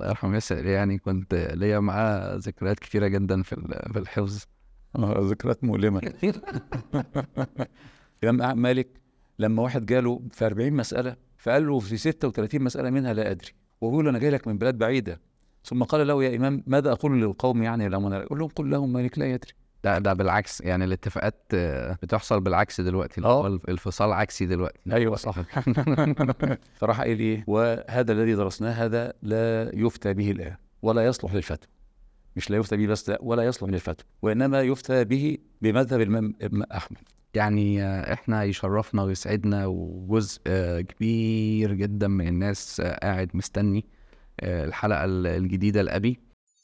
الله يرحمه ياسر يعني كنت ليا معاه ذكريات كتيرة جدا في ال- في الحفظ آه، ذكريات مؤلمه الامام مالك لما واحد جاله في 40 مساله فقال له في 36 مساله منها لا ادري وبيقول له انا جاي لك من بلاد بعيده ثم قال له يا امام ماذا اقول للقوم يعني لما انا يقول لهم قل لهم مالك لا يدري ده ده بالعكس يعني الاتفاقات آه، بتحصل بالعكس دلوقتي اللي آه. هو الانفصال عكسي دلوقتي ايوه صح فراح قال ايه وهذا الذي درسناه هذا لا يفتى به الان ولا يصلح للفتوى مش لا يفتى به بس لا ولا يصلح للفتوى وانما يفتى به بمذهب الامام الإمام احمد يعني آه، احنا يشرفنا ويسعدنا وجزء آه، كبير جدا من الناس آه، قاعد مستني آه، الحلقة ال- الجديدة لأبي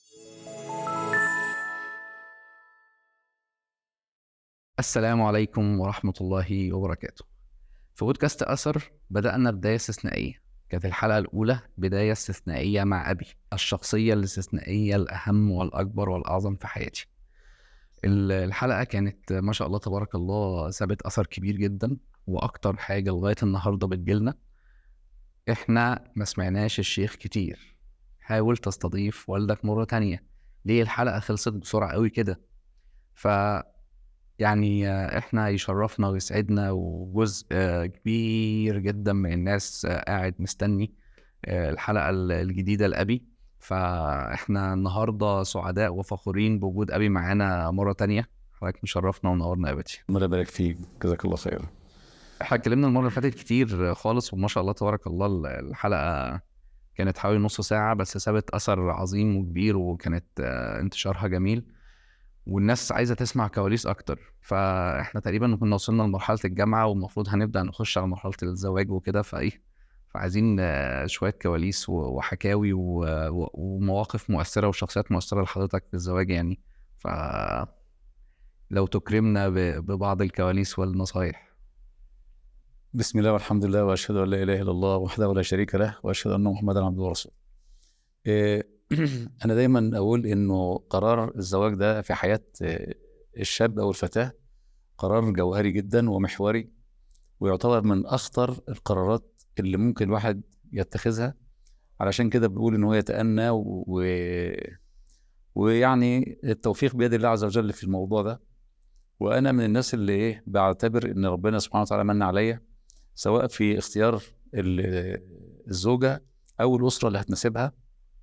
السلام عليكم ورحمة الله وبركاته في بودكاست أثر بدأنا بداية استثنائية كانت الحلقة الأولى بداية استثنائية مع أبي الشخصية الاستثنائية الأهم والأكبر والأعظم في حياتي ال- الحلقة كانت ما شاء الله تبارك الله سابت أثر كبير جدا وأكتر حاجة لغاية النهاردة بتجيلنا إحنا ما سمعناش الشيخ كتير حاول تستضيف والدك مرة تانية ليه الحلقة خلصت بسرعة قوي كده ف يعني آه، احنا يشرفنا ويسعدنا وجزء آه، كبير جدا من الناس آه، قاعد مستني آه، الحلقة ال- الجديدة لأبي فاحنا النهارده سعداء وفخورين بوجود أبي معانا مرة تانية حضرتك مشرفنا ونورنا يا باشا الله يبارك فيك جزاك الله خير احنا اتكلمنا المرة اللي فاتت كتير خالص وما شاء الله تبارك الله ال- الحلقة كانت حوالي نص ساعة بس سابت أثر عظيم وكبير وكانت آه، انتشارها جميل والناس عايزة تسمع كواليس أكتر فاحنا تقريبا كنا وصلنا لمرحلة الجامعة والمفروض هنبدأ نخش على مرحلة الزواج وكده فإيه فعايزين آه، شوية كواليس و- وحكاوي و- و- ومواقف مؤثرة وشخصيات مؤثرة لحضرتك في الزواج يعني ف لو تكرمنا ب- ببعض الكواليس والنصايح بسم الله والحمد لله واشهد ان لا اله الا الله وحده لا شريك له واشهد ان محمدا عبده ورسوله. إيه، انا دايما اقول انه قرار الزواج ده في حياه آه، الشاب او الفتاه قرار جوهري جدا ومحوري ويعتبر من اخطر القرارات اللي ممكن الواحد يتخذها علشان كده بنقول ان هو يتأنى و... و- ويعني التوفيق بيد الله عز وجل في الموضوع ده وانا من الناس اللي ايه بعتبر ان ربنا سبحانه وتعالى من عليا سواء في اختيار ال- الزوجه او الاسره اللي هتناسبها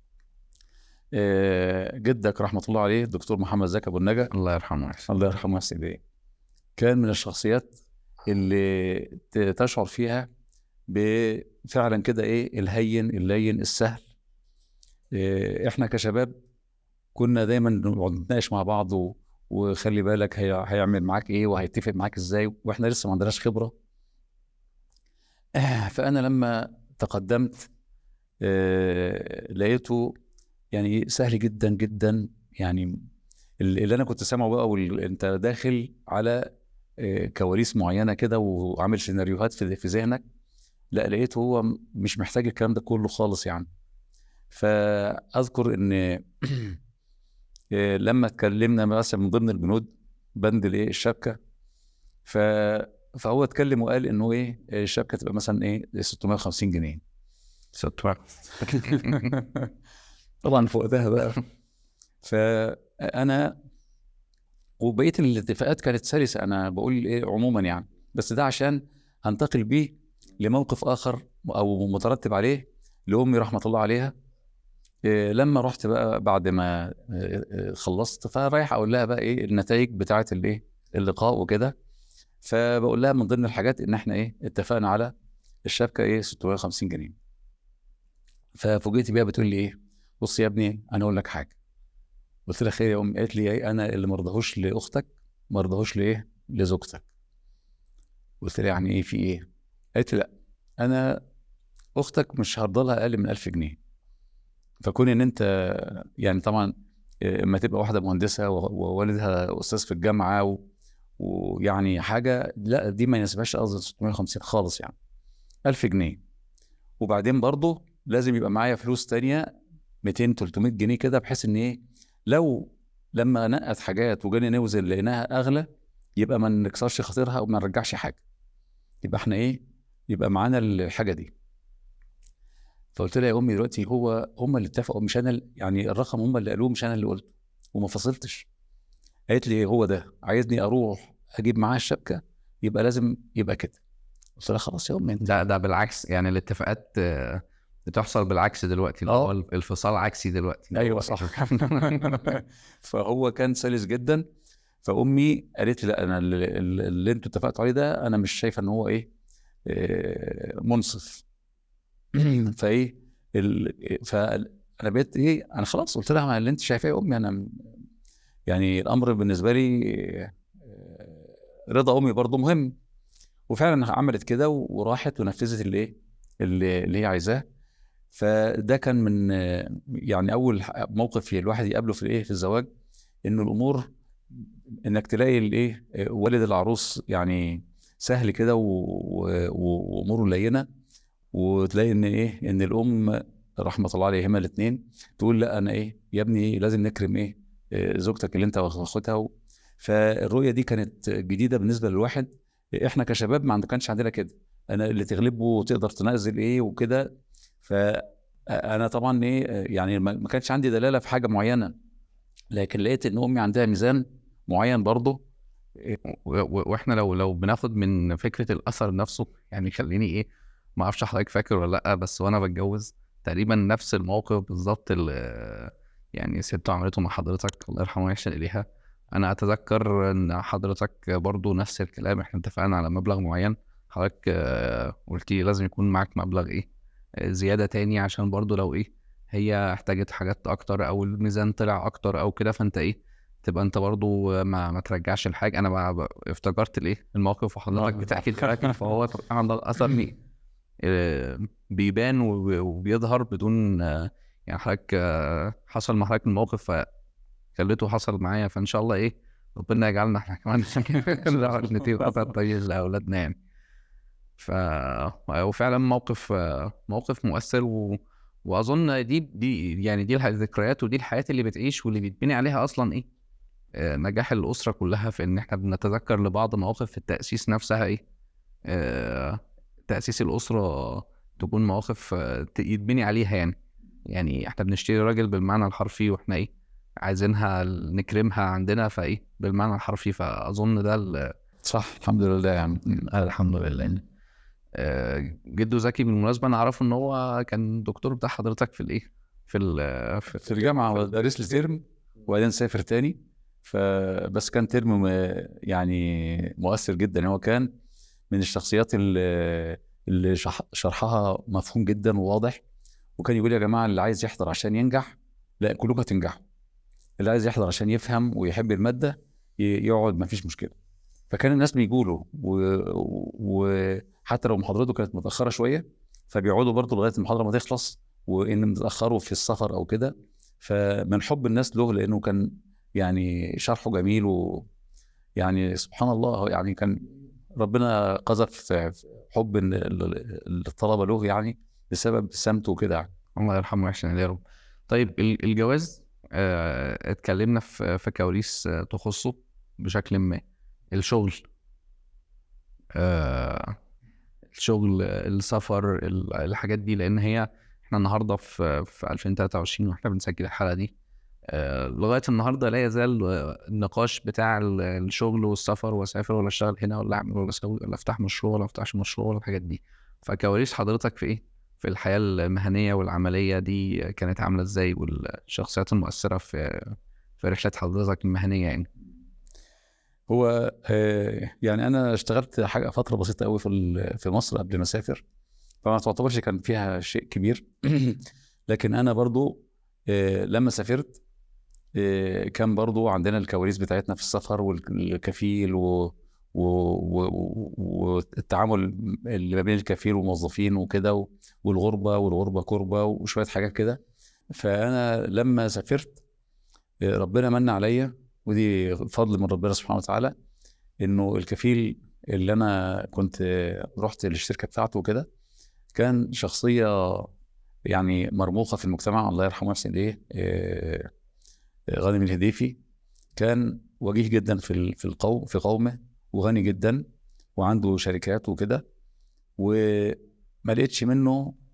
آه، جدك رحمه الله عليه الدكتور محمد زكي ابو النجا الله يرحمه ويحسن الله يرحمه ويحسن اليه كان من الشخصيات اللي ت- تشعر فيها بفعلا كده ايه الهين اللين السهل إيه، احنا كشباب كنا دايما نقعد نتناقش مع بعض و... وخلي بالك هي... هيعمل معاك ايه وهيتفق معاك ازاي واحنا لسه ما عندناش خبره آه، فانا لما تقدمت آه، لقيته يعني سهل جدا جدا يعني اللي انا كنت سامعه بقى وال... انت داخل على آه، كواليس معينه كده وعامل سيناريوهات في في ذهنك لا لقيته هو م- مش محتاج الكلام ده كله خالص يعني فاذكر ان آه، لما اتكلمنا مثلا من ضمن البنود بند الايه الشبكه ف فهو اتكلم وقال انه ايه الشبكه تبقى مثلا ايه 650 جنيه ستوى طبعا في وقتها بقى فانا وبقيه الاتفاقات كانت سلسه انا بقول ايه عموما يعني بس ده عشان هنتقل بيه لموقف اخر او مترتب عليه لامي رحمه الله عليها إيه لما رحت بقى بعد ما إيه، إيه، خلصت فرايح اقول لها بقى ايه النتائج بتاعه الايه اللقاء وكده فبقول لها من ضمن الحاجات ان احنا ايه اتفقنا على الشبكه ايه 650 جنيه ففوجئت بيها بتقول لي ايه بص يا ابني انا اقول لك حاجه قلت لها خير يا امي قالت لي ايه انا اللي ما رضاهوش لاختك ما رضاهوش لايه لزوجتك قلت لها يعني ايه في ايه قالت لي لا انا اختك مش هرضى لها اقل من 1000 جنيه فكون ان انت يعني طبعا إيه، اما تبقى واحده مهندسه و- ووالدها استاذ في الجامعه و... ويعني حاجه لا دي ما يناسبهاش قصدي 650 خالص يعني 1000 جنيه وبعدين برضه لازم يبقى معايا فلوس تانية 200 300 جنيه كده بحيث ان ايه لو لما نقت حاجات وجينا نوزن لقيناها اغلى يبقى ما نكسرش خاطرها وما نرجعش حاجه يبقى احنا ايه يبقى معانا الحاجه دي فقلت لها يا امي دلوقتي هو هم اللي اتفقوا مش انا ال- يعني الرقم هم اللي قالوه مش انا اللي قلته وما فصلتش قالت لي هو ده عايزني اروح اجيب معاه الشبكه يبقى لازم يبقى كده قلت لها خلاص يا امي انت ده ده بالعكس يعني الاتفاقات آه، بتحصل بالعكس دلوقتي اللي آه. هو الانفصال عكسي دلوقتي ايوه صح فهو كان سلس جدا فامي قالت لي لا انا اللي, اللي انتوا اتفقتوا عليه ده انا مش شايفه ان هو ايه آه، منصف فايه ال- فانا بقيت ايه انا خلاص قلت لها ما اللي انت شايفاه يا امي انا م- يعني الامر بالنسبه لي آه، رضا امي برضه مهم وفعلا عملت كده وراحت ونفذت اللي ايه اللي اللي هي عايزاه فده كان من آه، يعني اول ح- موقف الواحد يقابله في الايه في الزواج انه الامور انك تلاقي الايه آه، والد العروس يعني سهل كده و- و- و- واموره لينه وتلاقي ان ايه ان الام رحمه الله عليهما الاثنين تقول لا انا ايه يا ابني إيه لازم نكرم ايه آه، زوجتك اللي انت واخدها و... فالرؤيه دي كانت جديده بالنسبه للواحد احنا كشباب ما عند- كانش عندنا كده انا اللي تغلبه وتقدر تنزل ايه وكده فانا طبعا ايه آه، يعني ما ما كانش عندي دلاله في حاجه معينه لكن لقيت ان امي عندها ميزان معين برضه و- و- واحنا لو لو بناخد من فكره الاثر نفسه يعني خليني ايه ما اعرفش حضرتك فاكر ولا لا بس وانا بتجوز تقريبا نفس الموقف بالظبط اللي يعني ست عملته مع حضرتك الله يرحمه ويحسن اليها انا اتذكر ان حضرتك برضو نفس الكلام احنا اتفقنا على مبلغ معين حضرتك آه، قلت لي لازم يكون معاك مبلغ ايه آه، زياده تاني عشان برضو لو ايه هي احتاجت حاجات اكتر او الميزان طلع اكتر او كده فانت ايه تبقى انت برضو ما ما ترجعش الحاجه انا بقى بقى افتكرت الايه الموقف وحضرتك آه. بتحكي دلوقتي فهو طبعا ده الاثر ايه آه، بيبان وب- وبيظهر بدون آه، يعني حضرتك آه، حصل مع حضرتك الموقف فخليته حصل معايا فان شاء الله ايه ربنا يجعلنا احنا كمان نعرف نتيجة اثر طيب لاولادنا يعني ف وفعلا موقف آه، موقف مؤثر و... واظن دي دي يعني دي الذكريات ودي الحياه اللي بتعيش واللي بيتبني عليها اصلا ايه آه، نجاح الاسره كلها في ان احنا بنتذكر لبعض مواقف في التاسيس نفسها ايه آه، تاسيس الاسره تكون مواقف آه، ت- يتبني عليها يعني يعني احنا بنشتري راجل بالمعنى الحرفي واحنا ايه عايزينها نكرمها عندنا فايه بالمعنى الحرفي فاظن ده ال- صح الحمد لله يعني الحمد لله آه، جدو زكي بالمناسبه انا اعرفه ان هو كان دكتور بتاع حضرتك في الايه في ال في في الجامعه هو دارس لي ترم وبعدين سافر تاني فبس كان ترم م- يعني مؤثر جدا هو كان من الشخصيات اللي اللي شح- شرحها مفهوم جدا وواضح وكان يقول يا جماعه اللي عايز يحضر عشان ينجح لا كلكم هتنجحوا اللي عايز يحضر عشان يفهم ويحب الماده ي- يقعد ما فيش مشكله فكان الناس بيجوا له وحتى لو محاضرته كانت متاخره شويه فبيقعدوا برضه لغايه المحاضره ما تخلص وان متاخروا في السفر او كده فمن حب الناس له لانه كان يعني شرحه جميل و يعني سبحان الله يعني كان ربنا قذف في حب ال- ال- الطلبه له يعني بسبب سمته وكده يعني الله يرحمه ويحسن اليه يا رب طيب ال- الجواز آه، اتكلمنا في في كواليس آه، تخصه بشكل ما الشغل آه، الشغل السفر ال- الحاجات دي لان هي احنا النهارده في في 2023 واحنا بنسجل الحلقه دي آه، لغايه النهارده لا يزال آه، النقاش بتاع ال- الشغل والسفر واسافر ولا اشتغل هنا ولا اعمل ولا اسوي ولا افتح مشروع ولا ما افتحش مشروع ولا الحاجات دي فكواليس حضرتك في ايه؟ في الحياه المهنيه والعمليه دي كانت عامله ازاي والشخصيات المؤثره في في رحله حضرتك المهنيه يعني هو آه، يعني انا اشتغلت حاجه فتره بسيطه قوي في ال- في مصر قبل ما اسافر فما تعتبرش كان فيها شيء كبير لكن انا برضو آه، لما سافرت آه، كان برضو عندنا الكواليس بتاعتنا في السفر والكفيل و و- و- والتعامل اللي ما بين الكفيل والموظفين وكده و- والغربه والغربه كربه وشويه حاجات كده فانا لما سافرت آه، ربنا من عليا ودي فضل من ربنا سبحانه وتعالى انه الكفيل اللي انا كنت آه، رحت للشركه بتاعته وكده كان شخصيه يعني مرموقه في المجتمع الله يرحمه ويحسن اليه آه، آه، غانم الهديفي كان وجيه جدا في ال- في القوم في قومه وغني جدا وعنده شركات وكده وما لقيتش منه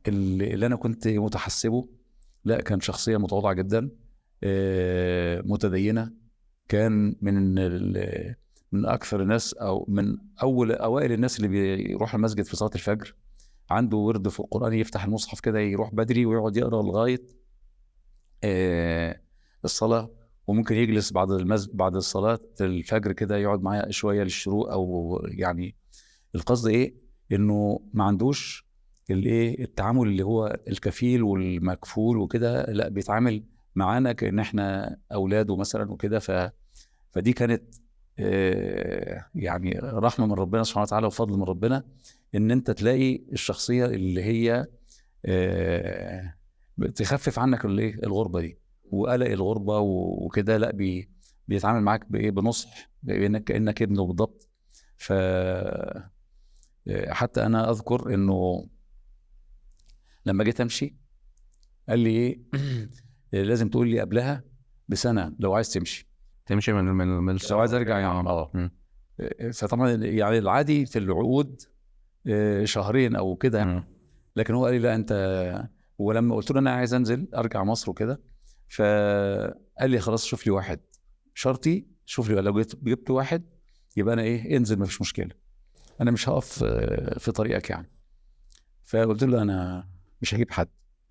اللي اللي انا كنت متحسبه لا كان شخصيه متواضعه جدا آه، متدينه كان من ال- من اكثر الناس او من اول اوائل الناس اللي بيروح المسجد في صلاه الفجر عنده ورد في القران يفتح المصحف كده يروح بدري ويقعد يقرا لغايه آه، الصلاه وممكن يجلس بعد المز... بعد الصلاه الفجر كده يقعد معايا شويه للشروق او يعني القصد ايه انه ما عندوش الايه التعامل اللي هو الكفيل والمكفول وكده لا بيتعامل معانا كان احنا اولاده مثلا وكده ف فدي كانت آه، يعني رحمه من ربنا سبحانه وتعالى وفضل من ربنا ان انت تلاقي الشخصيه اللي هي آه، بتخفف عنك الايه الغربه دي وقلق الغربه و- وكده لا بي بيتعامل معاك بايه بنصح بانك كانك ابنه بالضبط ف حتى انا اذكر انه لما جيت امشي قال لي ايه لازم تقول لي قبلها بسنه لو عايز تمشي تمشي من من من لو عايز ارجع يعني اه مم. فطبعا يعني العادي في العقود آه، شهرين او كده يعني. مم. لكن هو قال لي لا انت ولما قلت له انا عايز انزل ارجع مصر وكده فقال لي خلاص شوف لي واحد شرطي شوف لي لو جبت جبت واحد يبقى انا ايه انزل مفيش مشكله انا مش هقف آه، في طريقك يعني فقلت له انا مش هجيب حد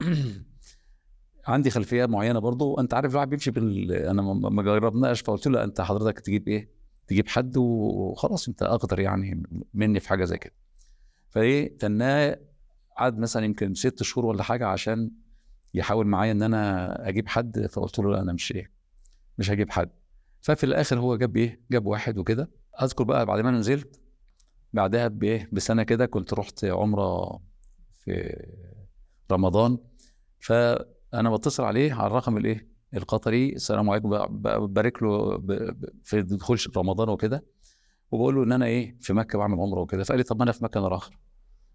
عندي خلفيه معينه برضو انت عارف الواحد بيمشي بال انا ما ما جربناش فقلت له انت حضرتك تجيب ايه تجيب حد وخلاص انت اقدر يعني مني في حاجه زي كده فايه تناه قعد مثلا يمكن ست شهور ولا حاجه عشان يحاول معايا ان انا اجيب حد فقلت له لا انا مش ايه مش هجيب حد ففي الاخر هو جاب ايه جاب واحد وكده اذكر بقى بعد ما أنا نزلت بعدها بايه بسنه كده كنت رحت عمره في رمضان فانا بتصل عليه على الرقم الايه القطري السلام عليكم ب- ب- ببارك له ب- ب- في دخول رمضان وكده وبقول له ان انا ايه في مكه بعمل عمره وكده فقال لي طب ما انا في مكه انا اخر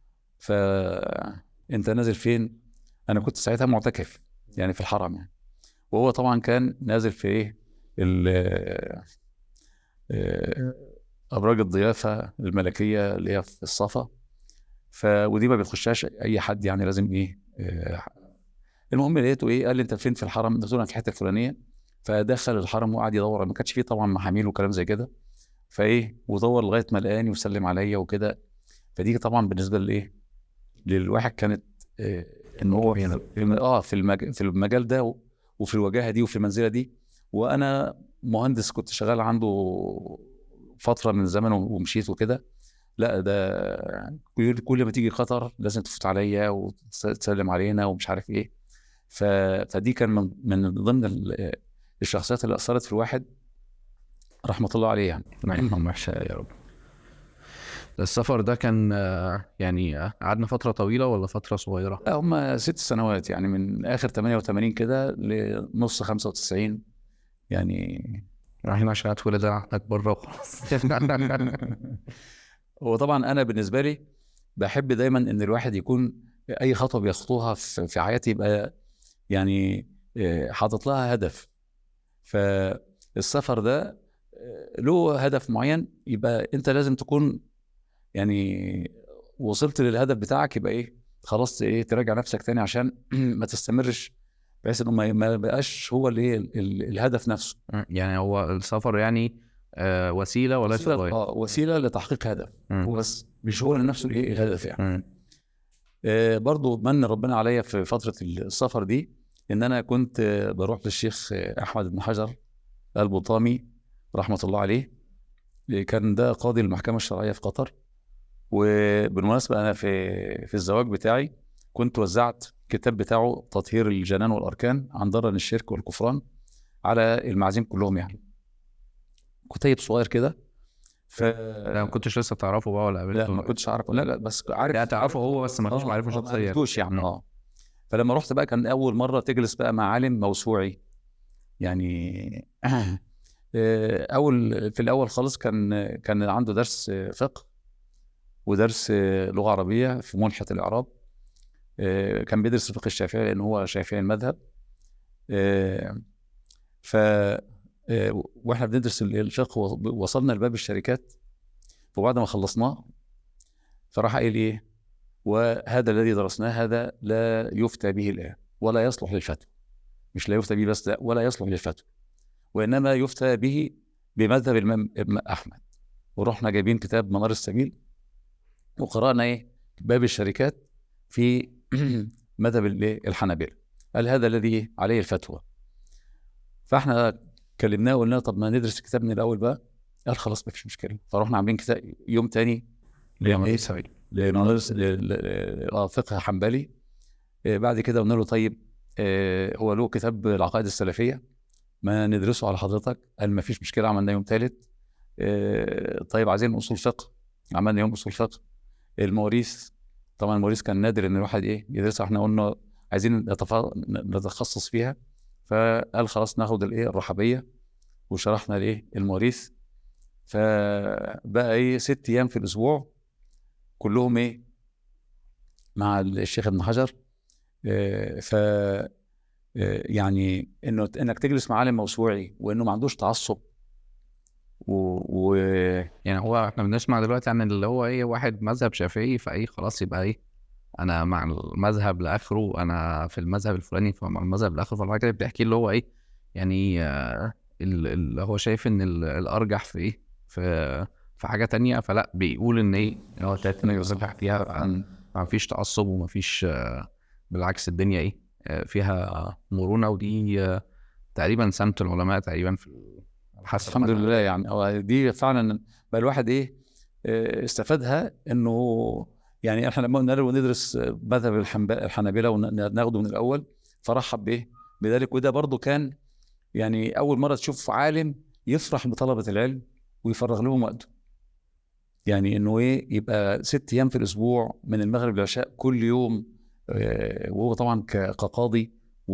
فانت نازل فين انا كنت ساعتها معتكف يعني في الحرم يعني وهو طبعا كان نازل في ايه ال- آه، ابراج الضيافه الملكيه اللي هي في الصفا ف ودي ما بيخشهاش اي حد يعني لازم ايه آه، المهم لقيته ايه قال لي انت فين في الحرم قلت له انا في الحته الفلانيه فدخل الحرم وقعد يدور ما كانش فيه طبعا محاميل وكلام زي كده فايه ودور لغايه ما لقاني وسلم عليا وكده فدي طبعا بالنسبه لايه للواحد كانت آه، ان هو في في- اه في المج... في المجال ده و- وفي الوجاهه دي وفي المنزله دي وانا مهندس كنت شغال عنده فتره من زمن ومشيت وكده لا ده كل كل ما تيجي خطر لازم تفوت عليا وتسلم علينا ومش عارف ايه ف... فدي كان من من ضمن ال- الشخصيات اللي اثرت في الواحد رحمه الله عليه يعني نعم وحشة يا رب السفر ده كان آه، يعني آه، قعدنا فترة طويلة ولا فترة صغيرة؟ لا هم ست سنوات يعني من اخر 88 كده لنص 95 يعني رايحين عشان اتولد عندك بره وخلاص هو طبعا انا بالنسبه لي بحب دايما ان الواحد يكون اي خطوه بيخطوها في في حياته يبقى يعني آه، حاطط لها هدف فالسفر ده آه، له هدف معين يبقى انت لازم تكون يعني وصلت للهدف بتاعك يبقى ايه خلاص ايه تراجع نفسك تاني عشان ما تستمرش بحيث انه ما ما بقاش هو اللي ال- ال- الهدف نفسه يعني هو السفر يعني آه، وسيلة وليس وسيله غاية اه وسيله لتحقيق هدف مم. هو بس مش هو نفسه الايه الهدف يعني مم. آه، برضو من ربنا عليا في فترة السفر دي إن أنا كنت آه، بروح للشيخ آه، أحمد بن حجر البطامي رحمة الله عليه آه، كان ده قاضي المحكمة الشرعية في قطر وبالمناسبة أنا في في الزواج بتاعي كنت وزعت كتاب بتاعه تطهير الجنان والأركان عن ضرر الشرك والكفران على المعازيم كلهم يعني كتيب صغير كده ف لا ما كنتش لسه تعرفه بقى ولا لا قابلته ما كنتش عارف لا لا بس عارف لا تعرفه هو بس ما فيش آه، معرفة آه، ما شخصية عرفتوش يعني مم. اه فلما رحت بقى كان اول مره تجلس بقى مع عالم موسوعي يعني آه، اول في الاول خالص كان كان عنده درس فقه ودرس لغه عربيه في ملحه الاعراب آه، كان بيدرس الفقه الشافعي لان هو شافعي المذهب آه، ف آه، واحنا بندرس الفقه وصلنا لباب الشركات وبعد ما خلصناه فراح قايل ايه وهذا الذي درسناه هذا لا يفتى به الآن ولا يصلح للفتوى مش لا يفتى به بس لا ولا يصلح للفتوى وإنما يفتى به بمذهب الإمام أحمد ورحنا جايبين كتاب منار السبيل وقرأنا إيه باب الشركات في مذهب الحنابلة قال هذا الذي عليه الفتوى فاحنا كلمناه وقلنا طب ما ندرس الكتاب من الاول بقى قال خلاص ما فيش مشكله فرحنا عاملين كتاب يوم تاني لمنار السبيل فقه حنبلي بعد كده قلنا له طيب هو له كتاب العقائد السلفيه ما ندرسه على حضرتك قال ما فيش مشكله عملنا يوم ثالث طيب عايزين اصول فقه عملنا يوم اصول فقه المواريث طبعا المواريث كان نادر ان الواحد ايه يدرسها احنا قلنا عايزين نتخصص فيها فقال خلاص ناخد الايه الرحبيه وشرحنا الايه المواريث فبقى ايه ست ايام في الاسبوع كلهم ايه مع الشيخ ابن حجر آه ف آه يعني انه انك تجلس مع عالم موسوعي وانه ما عندوش تعصب و, و... يعني هو احنا بنسمع دلوقتي عن اللي هو ايه واحد مذهب شافعي فايه خلاص يبقى ايه انا مع المذهب لاخره انا في المذهب الفلاني فمع المذهب لاخره فالحاجه اللي بتحكي اللي هو ايه يعني آه اللي هو شايف ان الارجح في ايه في في حاجه تانية فلا بيقول ان ايه هو تاني يصلح فيها ما فيش تعصب وما فيش بالعكس الدنيا ايه فيها مرونه ودي تقريبا سمه العلماء تقريبا في حسب الحمد لله يعني هو دي فعلا بقى الواحد ايه استفادها انه يعني احنا لما قلنا له ندرس مذهب الحنابله وناخده من الاول فرحب بايه بذلك وده برضه كان يعني اول مره تشوف عالم يفرح بطلبه العلم ويفرغ لهم وقته يعني انه ايه يبقى ست ايام في الاسبوع من المغرب للعشاء كل يوم وهو طبعا كقاضي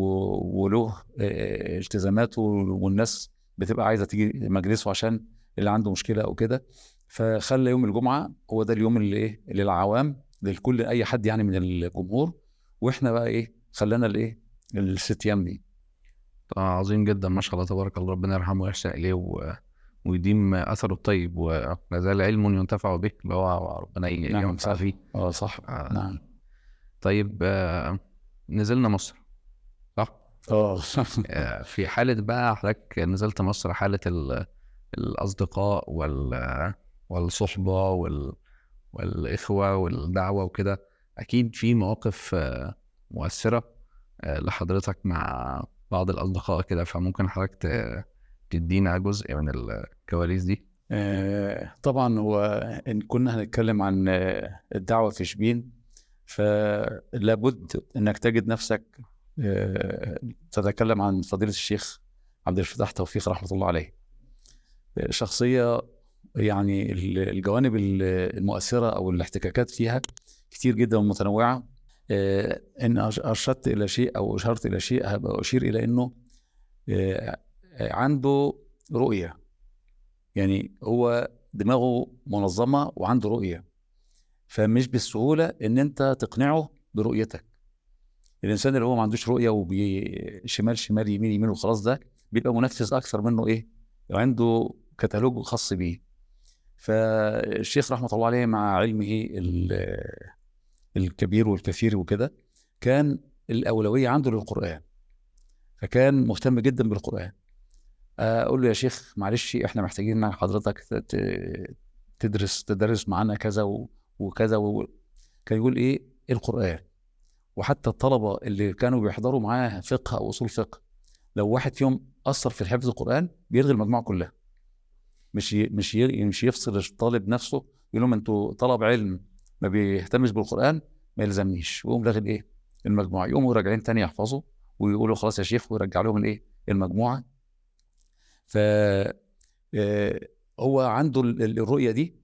وله التزاماته والناس بتبقى عايزه تيجي مجلسه عشان اللي عنده مشكله او كده فخلى يوم الجمعه هو ده اليوم اللي ايه للعوام للكل اي حد يعني من الجمهور واحنا بقى ايه خلانا الايه الست ايام دي عظيم جدا ما شاء الله تبارك الله ربنا يرحمه ويحسن اليه و... ويديم اثره الطيب ولا زال علم ينتفع به اللي هو ربنا نعم ينفع فيه اه صح آه. نعم طيب آه نزلنا مصر صح؟ اه آه في حالة بقى حضرتك نزلت مصر حالة ال... الأصدقاء وال... والصحبة وال... والإخوة والدعوة وكده أكيد في مواقف آه مؤثرة آه لحضرتك مع بعض الأصدقاء كده فممكن حضرتك ت... تدينا جزء من الكواليس دي آه طبعا هو ان كنا هنتكلم عن الدعوه في شبين فلابد انك تجد نفسك آه تتكلم عن فضيله الشيخ عبد الفتاح توفيق رحمه الله عليه شخصيه يعني الجوانب المؤثره او الاحتكاكات فيها كتير جدا ومتنوعه آه ان ارشدت الى شيء او اشرت الى شيء هبقى اشير الى انه عنده رؤية يعني هو دماغه منظمة وعنده رؤية فمش بالسهولة ان انت تقنعه برؤيتك الانسان اللي هو ما عندوش رؤية وشمال شمال يمين يمين وخلاص ده بيبقى منفذ اكثر منه ايه عنده كتالوج خاص بيه فالشيخ رحمة الله عليه مع علمه الكبير والكثير وكده كان الأولوية عنده للقرآن فكان مهتم جدا بالقرآن اقول له يا شيخ معلش احنا محتاجين ان حضرتك تدرس تدرس معانا كذا وكذا و... كان يقول ايه القران وحتى الطلبه اللي كانوا بيحضروا معاه فقه او اصول فقه لو واحد فيهم اثر في حفظ القران بيلغي المجموعه كلها مش ي... مش ي... مش يفصل الطالب نفسه يقول لهم انتوا طلب علم ما بيهتمش بالقران ما يلزمنيش ويقوم لاغي الايه المجموعه يقوموا راجعين تاني يحفظوا ويقولوا خلاص يا شيخ ويرجع لهم الايه المجموعه ف هو عنده الرؤيه دي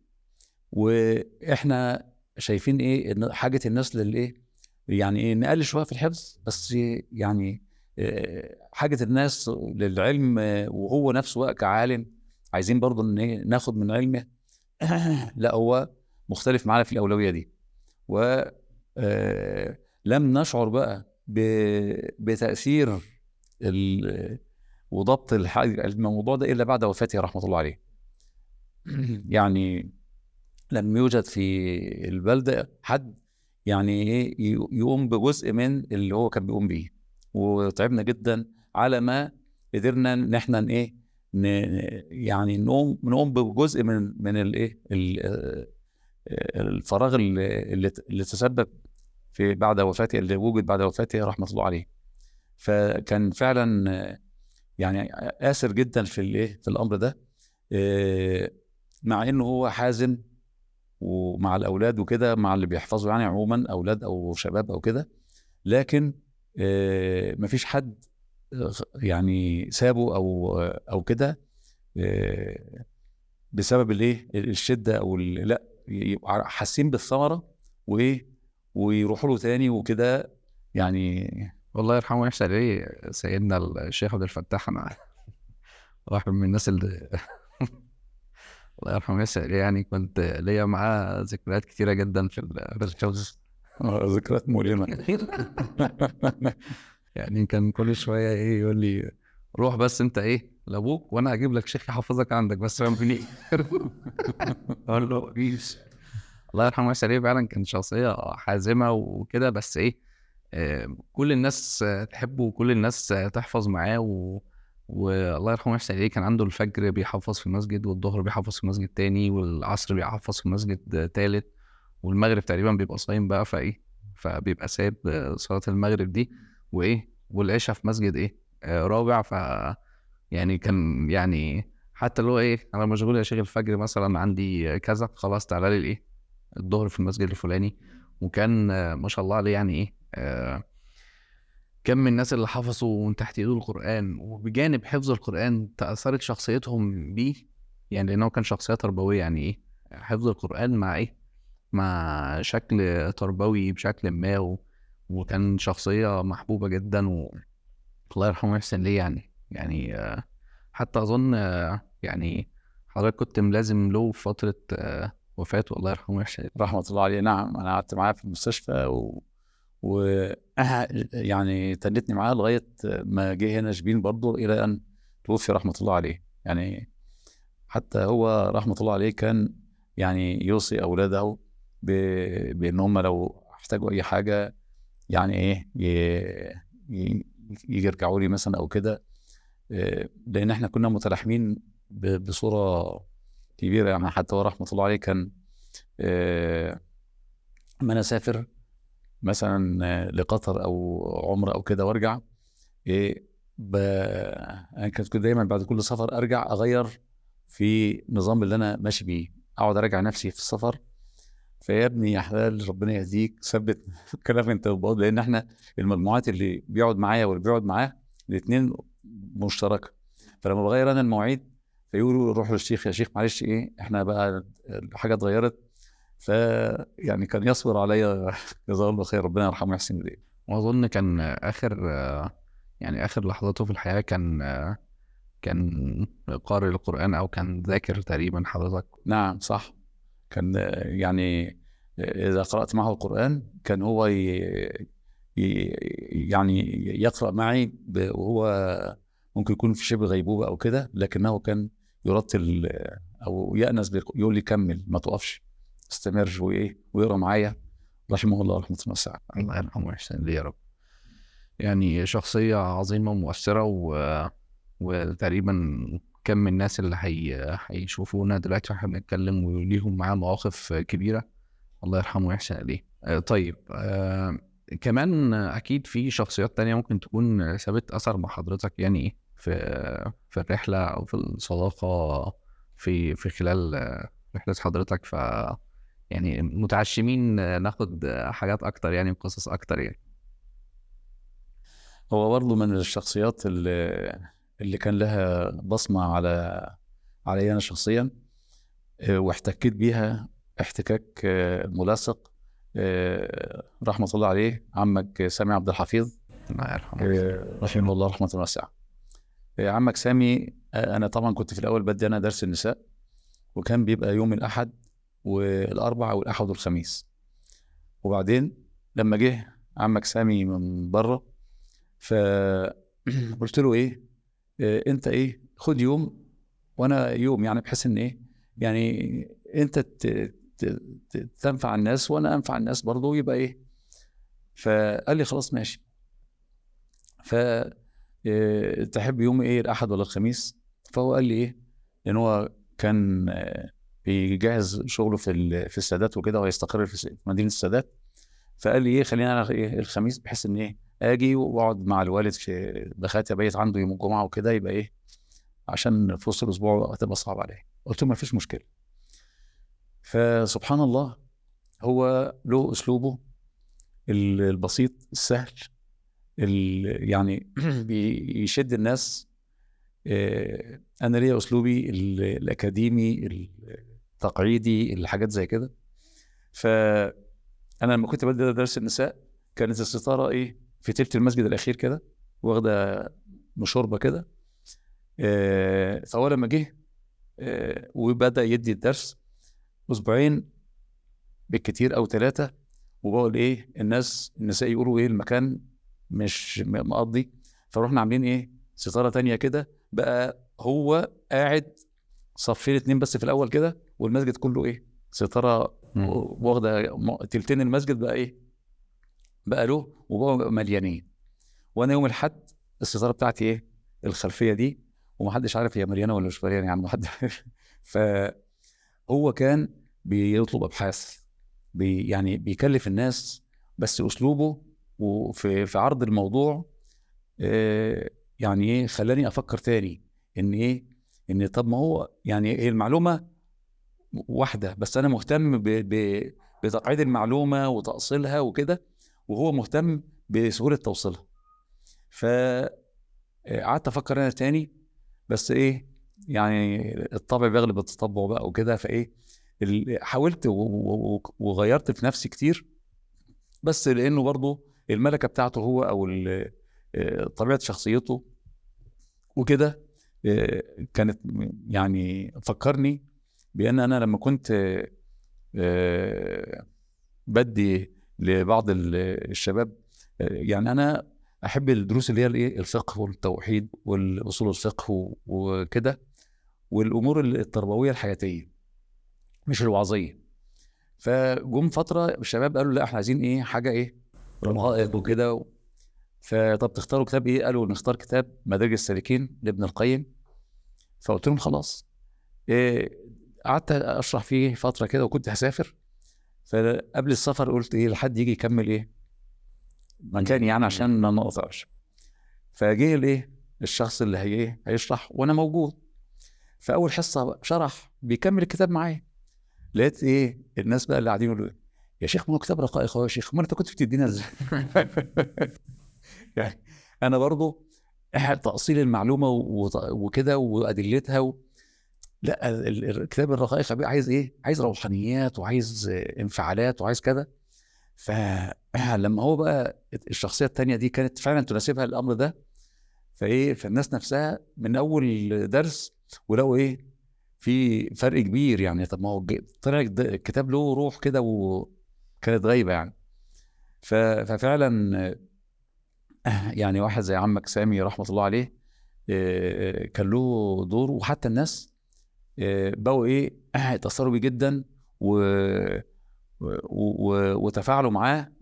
واحنا شايفين ايه ان حاجه الناس للايه يعني ايه نقلل شويه في الحفظ بس يعني حاجه الناس للعلم وهو نفسه كعالم عايزين برضه ان ناخد من علمه لا هو مختلف معانا في الاولويه دي و لم نشعر بقى بتاثير وضبط الموضوع ده الا بعد وفاته رحمه الله عليه. يعني لم يوجد في البلده حد يعني ايه ي- يقوم بجزء من اللي هو كان بيقوم بيه وتعبنا جدا على ما قدرنا ان احنا ن- ايه ن- يعني نقوم نقوم بجزء من من الايه ال- آه، الفراغ اللي اللي اللي تسبب في بعد وفاته اللي وجد بعد وفاته رحمه الله عليه فكان فعلا آه، يعني آسر جدا في الايه في الامر ده آه، مع انه هو حازم ومع الاولاد وكده مع اللي بيحفظوا يعني عموما اولاد او شباب او كده لكن آه، مفيش حد آه، يعني سابه او او كده آه، بسبب الايه الشده او ال- لا يبقوا حاسين بالثمره وايه ويروحوا له تاني وكده يعني والله يرحمه ويحسن اليه سيدنا الشيخ عبد الفتاح انا واحد من الناس اللي الله يرحمه ويحسن اليه يعني كنت ليا معاه ذكريات كتيره جدا في ال- في الحفظ آه، ذكريات مؤلمه يعني كان كل شويه ايه يقول لي روح بس انت ايه لابوك وانا هجيب لك شيخ يحفظك عندك بس فاهم ليه اقول له مفيش الله يرحمه ويحسن اليه فعلا كان شخصيه حازمه وكده بس ايه آه، كل الناس آه، تحبه وكل الناس آه، تحفظ معاه و... والله يرحمه ويحسن اليه كان عنده الفجر بيحفظ في المسجد والظهر بيحفظ في مسجد تاني والعصر بيحفظ في مسجد آه، تالت والمغرب تقريبا بيبقى صايم بقى فايه فبيبقى سايب آه، صلاة المغرب دي وايه والعشاء في مسجد ايه آه، رابع ف يعني كان يعني حتى اللي هو ايه انا مشغول يا شيخ الفجر مثلا عندي كذا خلاص تعالى لي الايه الظهر في المسجد الفلاني وكان آه، ما شاء الله عليه يعني ايه آه، كم من الناس اللي حفظوا من تحت ايده القرآن وبجانب حفظ القرآن تأثرت شخصيتهم بيه يعني لأنه كان شخصية تربوية يعني ايه حفظ القرآن مع ايه مع شكل تربوي بشكل ما و... وكان شخصية محبوبة جدا و... الله يرحمه ويحسن ليه يعني يعني آه، حتى أظن آه، يعني حضرتك كنت ملازم له في فترة آه، وفاته الله يرحمه ويحسن ليه. رحمه الله عليه نعم انا قعدت معاه في المستشفى و, و... يعني تنتني معاه لغايه ما جه هنا شبين برضه الى ان توفي رحمه الله عليه يعني حتى هو رحمه الله عليه كان يعني يوصي اولاده ب... بان هم لو احتاجوا اي حاجه يعني ايه ي... ي... يرجعوا لي مثلا او كده إيه، لان احنا كنا متلاحمين ب... بصوره كبيره يعني حتى هو رحمه الله عليه كان إيه، اما انا اسافر مثلا آه، لقطر او عمره او كده وارجع ايه ب... انا كنت كنت دايما بعد كل سفر ارجع اغير في النظام اللي انا ماشي بيه اقعد اراجع نفسي في السفر فيا ابني يا حلال ربنا يهديك ثبت كلام انت وبعض لان احنا المجموعات اللي بيقعد معايا واللي بيقعد معاه الاثنين مشتركه فلما بغير انا المواعيد فيقولوا روح للشيخ يا شيخ معلش ايه احنا بقى الحاجه اتغيرت ف يعني كان يصبر عليا جزاه الله خير ربنا يرحمه ويحسن اليه وأظن كان آخر آه، يعني آخر لحظاته في الحياة كان آه، كان قارئ القرآن أو كان ذاكر تقريبا حضرتك نعم صح كان آه، يعني آه، اذا قرات معه القران كان هو ي... ي... يعني يقرا معي ب... وهو ممكن يكون في شبه غيبوبه او كده لكنه كان يرتل آه، او يأنس بيق- يقول لي كمل ما تقفش استمر وايه ويقرا معايا رحمه الله رحمه واسعه الله يرحمه ويحسن ليه يا رب يعني شخصية عظيمة ومؤثرة و... وتقريبا كم من الناس اللي هي... هيشوفونا دلوقتي واحنا بنتكلم وليهم معاه مواقف كبيرة الله يرحمه ويحسن إليه آه، طيب آه كمان أكيد في شخصيات تانية ممكن تكون سابت أثر مع حضرتك يعني إيه في في الرحلة أو في الصداقة في في خلال آه، رحلة حضرتك ف يعني متعشمين ناخد حاجات أكتر يعني وقصص أكتر يعني هو برضه من الشخصيات اللي, اللي كان لها بصمة على علي أنا شخصيا آه، واحتكيت بيها احتكاك آه، ملاصق آه، رحمة الله عليه عمك سامي عبد الحفيظ الله يرحمه آه، رحمه الله رحمة واسعة آه، عمك سامي آه، أنا طبعا كنت في الأول بدي أنا درس النساء وكان بيبقى يوم الأحد والأربع والأحد والخميس وبعدين لما جه عمك سامي من بره فقلت له ايه آه، انت ايه خد يوم وانا يوم يعني بحيث ان ايه يعني انت ت- ت- ت- تنفع الناس وانا انفع الناس برضه يبقى ايه فقال لي خلاص ماشي ف آه، تحب يوم ايه الاحد ولا الخميس فهو قال لي ايه ان هو كان آه، بيجهز شغله في ال- في السادات وكده وهيستقر في س- في مدينه السادات فقال لي ايه خلينا انا ايه الخميس بحيث ان ايه اجي واقعد مع الوالد في بخاتي ابيت عنده يوم الجمعه وكده يبقى ايه عشان في وسط الاسبوع هتبقى صعب عليه قلت له ما فيش مشكله فسبحان الله هو له اسلوبه ال- البسيط السهل ال- يعني بيشد الناس آه، انا ليا اسلوبي ال- الاكاديمي التقعيدي الحاجات زي كده فانا لما كنت بدي درس النساء كانت الستاره ايه في تلت المسجد الاخير كده واخده مشوربه كده آه، فهو لما جه آه، وبدا يدي الدرس اسبوعين بالكتير او ثلاثه وبقول ايه الناس النساء يقولوا ايه المكان مش م- مقضي فروحنا عاملين ايه ستاره تانية كده بقى هو قاعد صفين اتنين بس في الاول كده والمسجد كله ايه ستاره واخده م- تلتين المسجد بقى ايه بقى له وبقى مليانين وانا يوم الاحد الستاره بتاعتي ايه الخلفيه دي ومحدش عارف هي مليانه ولا مش مليانه يعني محد فهو كان بيطلب ابحاث بي يعني بيكلف الناس بس اسلوبه وفي في عرض الموضوع آه، يعني ايه خلاني افكر تاني ان ايه ان طب ما هو يعني هي المعلومه واحده بس انا مهتم ب ب بتقعيد المعلومه وتاصيلها وكده وهو مهتم بسهوله توصيلها ف آه، قعدت افكر انا تاني بس ايه يعني الطبع بيغلب التطبع بقى وكده فايه ال- حاولت و- و- و- وغيرت في نفسي كتير بس لانه برضه الملكه بتاعته هو او ال- آه، طبيعه شخصيته وكده آه، كانت م- يعني فكرني بان انا لما كنت آه، آه، بدي لبعض ال- الشباب آه، يعني انا احب الدروس اللي هي الايه الفقه والتوحيد والاصول الفقه و- وكده والامور التربويه الحياتيه مش الوعظيه فجم فتره الشباب قالوا لا احنا عايزين ايه حاجه ايه رقائق وكده فطب تختاروا كتاب ايه قالوا نختار كتاب مدارج السالكين لابن القيم فقلت لهم خلاص إيه قعدت اشرح فيه فتره كده وكنت هسافر فقبل السفر قلت ايه لحد يجي يكمل ايه مكاني يعني عشان ما نقطعش فجه الايه الشخص اللي هي ايه هيشرح وانا موجود فاول حصه شرح بيكمل الكتاب معايا لقيت ايه الناس بقى اللي قاعدين يقولوا إيه؟ يا شيخ ما هو كتاب رقائق أهو يا شيخ ما انت كنت بتدينا ازاي يعني انا برضو إح- تاصيل المعلومه وط- وكده وادلتها و... لا ال- ال- كتاب الرقائق بقى عايز ايه عايز روحانيات وعايز آه، انفعالات وعايز كده فلما هو بقى الشخصيه التانية دي كانت فعلا تناسبها الامر ده فايه فالناس نفسها من اول درس ولو ايه في فرق كبير يعني طب ما هو الج- طلع الد- الكتاب له روح كده وكانت غايبه يعني ف- ففعلا آه، يعني واحد زي عمك سامي رحمه الله عليه آه، كان له دور وحتى الناس آه، بقوا ايه اتاثروا بيه جدا و و- و- وتفاعلوا معاه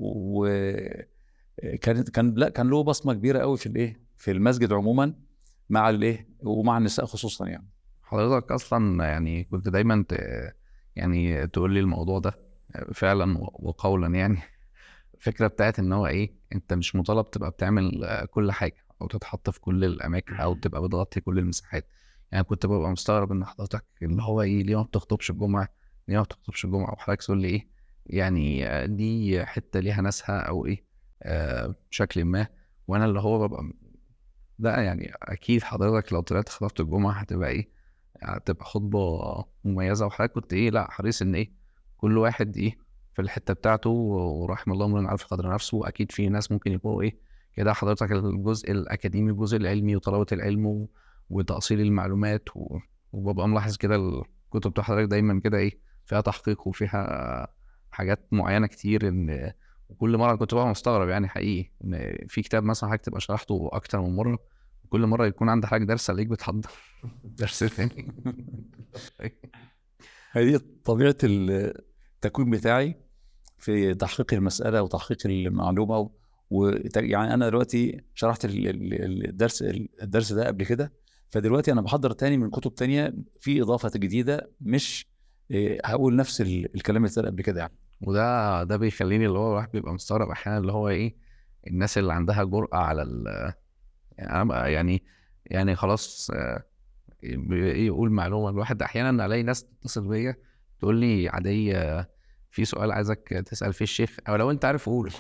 وكانت كان لا كان له بصمه كبيره قوي في الايه في المسجد عموما مع الايه ومع النساء خصوصا يعني حضرتك اصلا يعني كنت دايما ت... يعني تقول لي الموضوع ده فعلا و- وقولا يعني الفكره بتاعت ان هو ايه انت مش مطالب تبقى بتعمل آه، كل حاجه او تتحط في كل الاماكن او تبقى بتغطي كل المساحات يعني كنت ببقى مستغرب ان حضرتك اللي هو ايه ليه ما بتخطبش الجمعه ليه ما بتخطبش الجمعه وحضرتك تقول لي ايه يعني آه، دي حته ليها ناسها او ايه آه بشكل ما وانا اللي هو ببقى لا يعني اكيد حضرتك لو طلعت خطبت الجمعه هتبقى ايه هتبقى خطبه مميزه وحضرتك كنت ايه لا حريص ان ايه كل واحد ايه في الحته بتاعته ورحم الله من عارف قدر نفسه واكيد في ناس ممكن يكونوا ايه كده حضرتك الجزء الاكاديمي الجزء العلمي وطلبه العلم و- وتاصيل المعلومات و- وببقى ملاحظ كده الكتب بتاع حضرتك دايما كده ايه فيها تحقيق وفيها حاجات معينه كتير ان وكل مره كنت بقى مستغرب يعني حقيقي ان في كتاب مثلا حضرتك تبقى شرحته اكتر من مره كل مره يكون عندك حاجه درس عليك بتحضر درس تاني هذه طبيعه التكوين بتاعي في تحقيق المساله وتحقيق المعلومه و... و... يعني انا دلوقتي شرحت ال- ال- الدرس الدرس ده قبل كده فدلوقتي انا بحضر تاني من كتب تانية في اضافه جديده مش إيه، هقول نفس ال- الكلام اللي اتقال قبل كده يعني وده ده بيخليني اللي هو الواحد بيبقى مستغرب احيانا اللي هو ايه الناس اللي عندها جرأة على ال يعني أنا بقى يعني يعني خلاص آه، بي- ايه يقول معلومة الواحد احيانا الاقي ناس تتصل بيا تقول لي عادية آه، في سؤال عايزك تسأل فيه الشيخ او لو انت عارف قول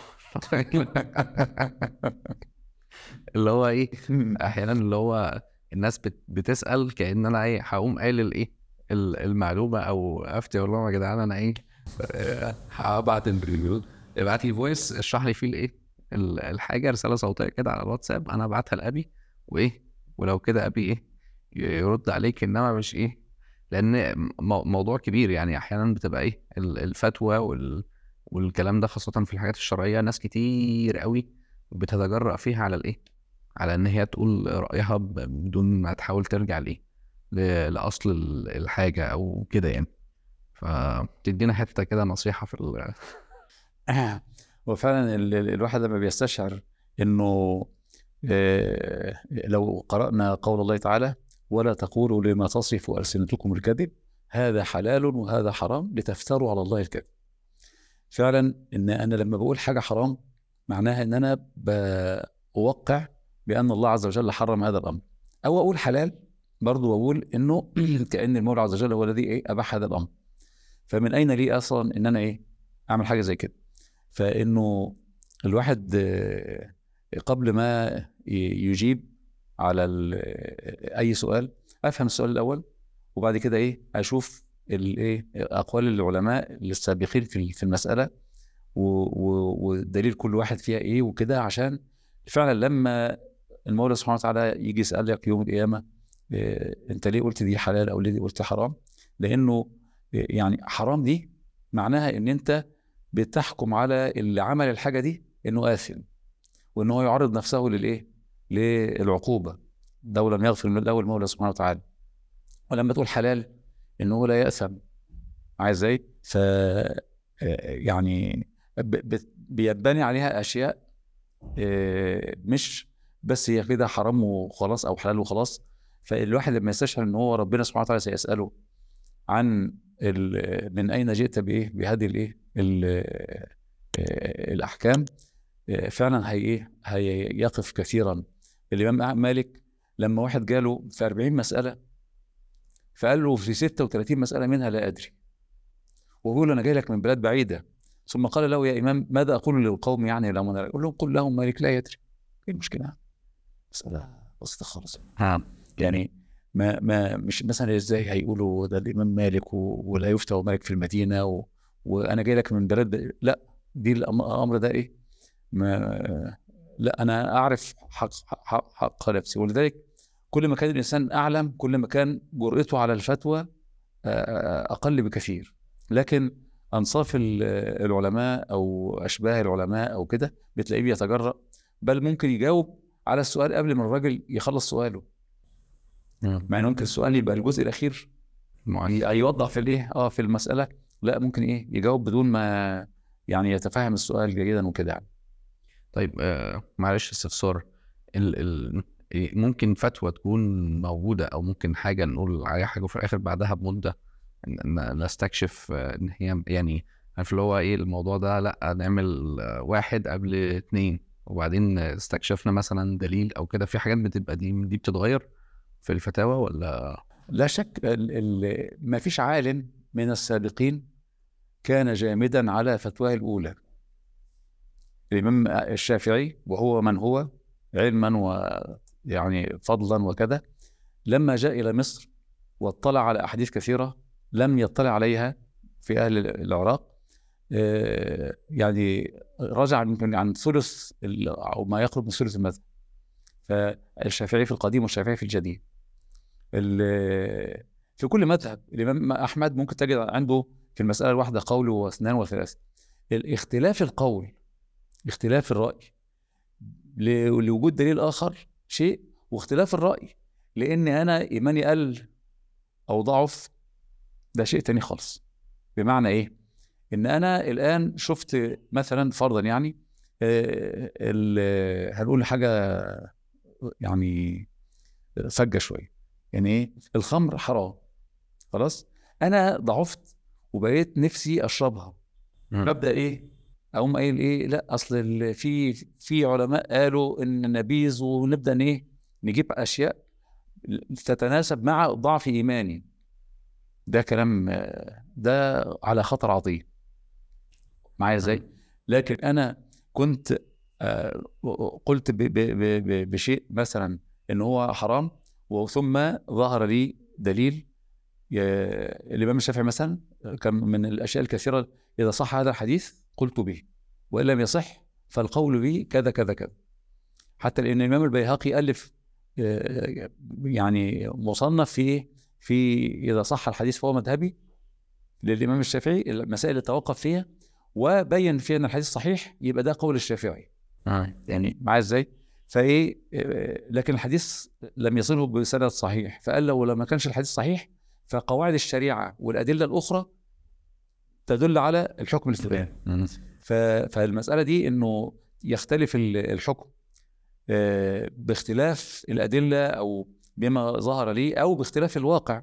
اللي هو ايه احيانا اللي هو الناس بت- بتسال كان انا ايه هقوم قايل الايه ال- المعلومه او افتي اقول لهم يا جدعان انا ايه آه، هبعت الفيديو ابعت لي فويس اشرح لي فيه الايه ال- الحاجه رساله صوتيه كده على الواتساب انا ابعتها لابي وايه ولو كده ابي ايه يرد عليك انما مش ايه لان مو- موضوع كبير يعني احيانا بتبقى ايه ال- الفتوى وال والكلام ده خاصه في الحاجات الشرعيه ناس كتير قوي بتتجرأ فيها على الايه على ان هي تقول رايها ب- بدون ما تحاول ترجع ليه ل- لاصل ال- الحاجه او كده يعني فتدينا حته كده نصيحه في ال... وفعلا ال- ال- الواحد لما بيستشعر انه آه، لو قرأنا قول الله تعالى ولا تقولوا لما تصف ألسنتكم الكذب هذا حلال وهذا حرام لتفتروا على الله الكذب فعلا ان انا لما بقول حاجه حرام معناها ان انا بوقع بان الله عز وجل حرم هذا الامر او اقول حلال برضو اقول انه كان المولى عز وجل هو الذي ايه اباح هذا الامر فمن اين لي اصلا ان انا ايه اعمل حاجه زي كده فانه الواحد آه، قبل ما ي- يجيب على ال- اي سؤال افهم السؤال الاول وبعد كده ايه اشوف الايه اقوال العلماء السابقين في في المساله و- و- ودليل كل واحد فيها ايه وكده عشان فعلا لما المولى سبحانه وتعالى يجي يسالك يوم القيامه إيه انت ليه قلت دي حلال او ليه قلت حرام لانه إيه يعني حرام دي معناها ان انت بتحكم على اللي عمل الحاجه دي انه آثم وان هو يعرض نفسه للايه للعقوبه ده لم يغفر له المولى سبحانه وتعالى ولما تقول حلال انه لا يأثم عايز ازاي ف يعني ب- ب- بينبني عليها اشياء آه، مش بس هي كده حرام وخلاص او حلال وخلاص فالواحد لما يستشعر ان هو ربنا سبحانه وتعالى سيساله عن ال- من اين جئت بايه بهذه الايه ال- آه، الاحكام آه، فعلا هي ايه هيقف كثيرا الامام مالك لما واحد جاله في 40 مساله فقال له في 36 مساله منها لا ادري وبيقول له انا جاي لك من بلاد بعيده ثم قال له يا امام ماذا اقول للقوم يعني لو انا يقول لهم قل لهم مالك لا يدري ايه المشكله؟ مساله بسيطه خالص ها يعني ما ما مش مثلا ازاي هيقولوا ده الامام مالك و- ولا يفتى ومالك في المدينه و وانا جاي لك من بلد ب- لا دي الأم- الامر ده ايه؟ ما لا انا اعرف حق حق, حق نفسي ولذلك كل ما كان الانسان اعلم كل ما كان جرأته على الفتوى آه، اقل بكثير لكن انصاف ال- العلماء او اشباه العلماء او كده بتلاقيه بيتجرأ بل ممكن يجاوب على السؤال قبل ما الراجل يخلص سؤاله مع ان ممكن السؤال يبقى الجزء الاخير معين هيوضح في الايه اه في المساله لا ممكن ايه يجاوب بدون ما يعني يتفهم السؤال جيدا وكده يعني طيب آه معلش استفسار ال ال إيه، ممكن فتوى تكون موجودة أو ممكن حاجة نقول عليها حاجة وفي الآخر بعدها بمدة ن- ن- نستكشف آه، إن هي يعني عارف اللي هو إيه الموضوع ده لأ نعمل آه، واحد قبل اتنين وبعدين استكشفنا مثلا دليل أو كده في حاجات بتبقى دي دي بتتغير في الفتاوى ولا لا شك ال ال ما فيش عالم من السابقين كان جامدا على فتواه الاولى الامام الشافعي وهو من هو علما ويعني فضلا وكذا لما جاء الى مصر واطلع على احاديث كثيره لم يطلع عليها في اهل العراق آه، يعني رجع يمكن عن ثلث ال- او ما يقرب من ثلث المذهب فالشافعي في القديم والشافعي في الجديد ال- في كل مذهب الامام احمد ممكن تجد عنده في المساله الواحده قول واثنان وثلاثه الاختلاف القول اختلاف الراي ل- لوجود دليل اخر شيء واختلاف الراي لان انا ايماني قل او ضعف ده شيء تاني خالص بمعنى ايه ان انا الان شفت مثلا فرضا يعني آه، ال- هنقول حاجه يعني فجه شويه يعني ايه الخمر حرام خلاص انا ضعفت وبقيت نفسي اشربها ببدا ايه اقوم قايل ايه لا اصل ال- في في علماء قالوا ان نبيذ ونبدا ن- ايه نجيب اشياء تتناسب مع ضعف ايماني ده كلام آه، ده على خطر عظيم معايا ازاي لكن انا كنت آه، قلت ب- ب- ب- ب- بشيء مثلا ان هو حرام وثم ظهر لي دليل ي- الامام الشافعي مثلا كان من الاشياء الكثيره اذا صح هذا الحديث قلت به وان لم يصح فالقول به كذا كذا كذا حتى لان الامام البيهقي الف آه، يعني مصنف في إيه؟ في اذا صح الحديث فهو مذهبي للامام الشافعي المسائل اللي توقف فيها وبين فيها ان الحديث صحيح يبقى ده قول الشافعي يعني معايا ازاي؟ فايه آه، لكن الحديث لم يصله بسند صحيح فقال لو لما كانش الحديث صحيح فقواعد الشريعه والادله الاخرى تدل على الحكم الاستبان ف- فالمساله دي انه يختلف ال- الحكم آه، باختلاف الادله او بما ظهر لي او باختلاف الواقع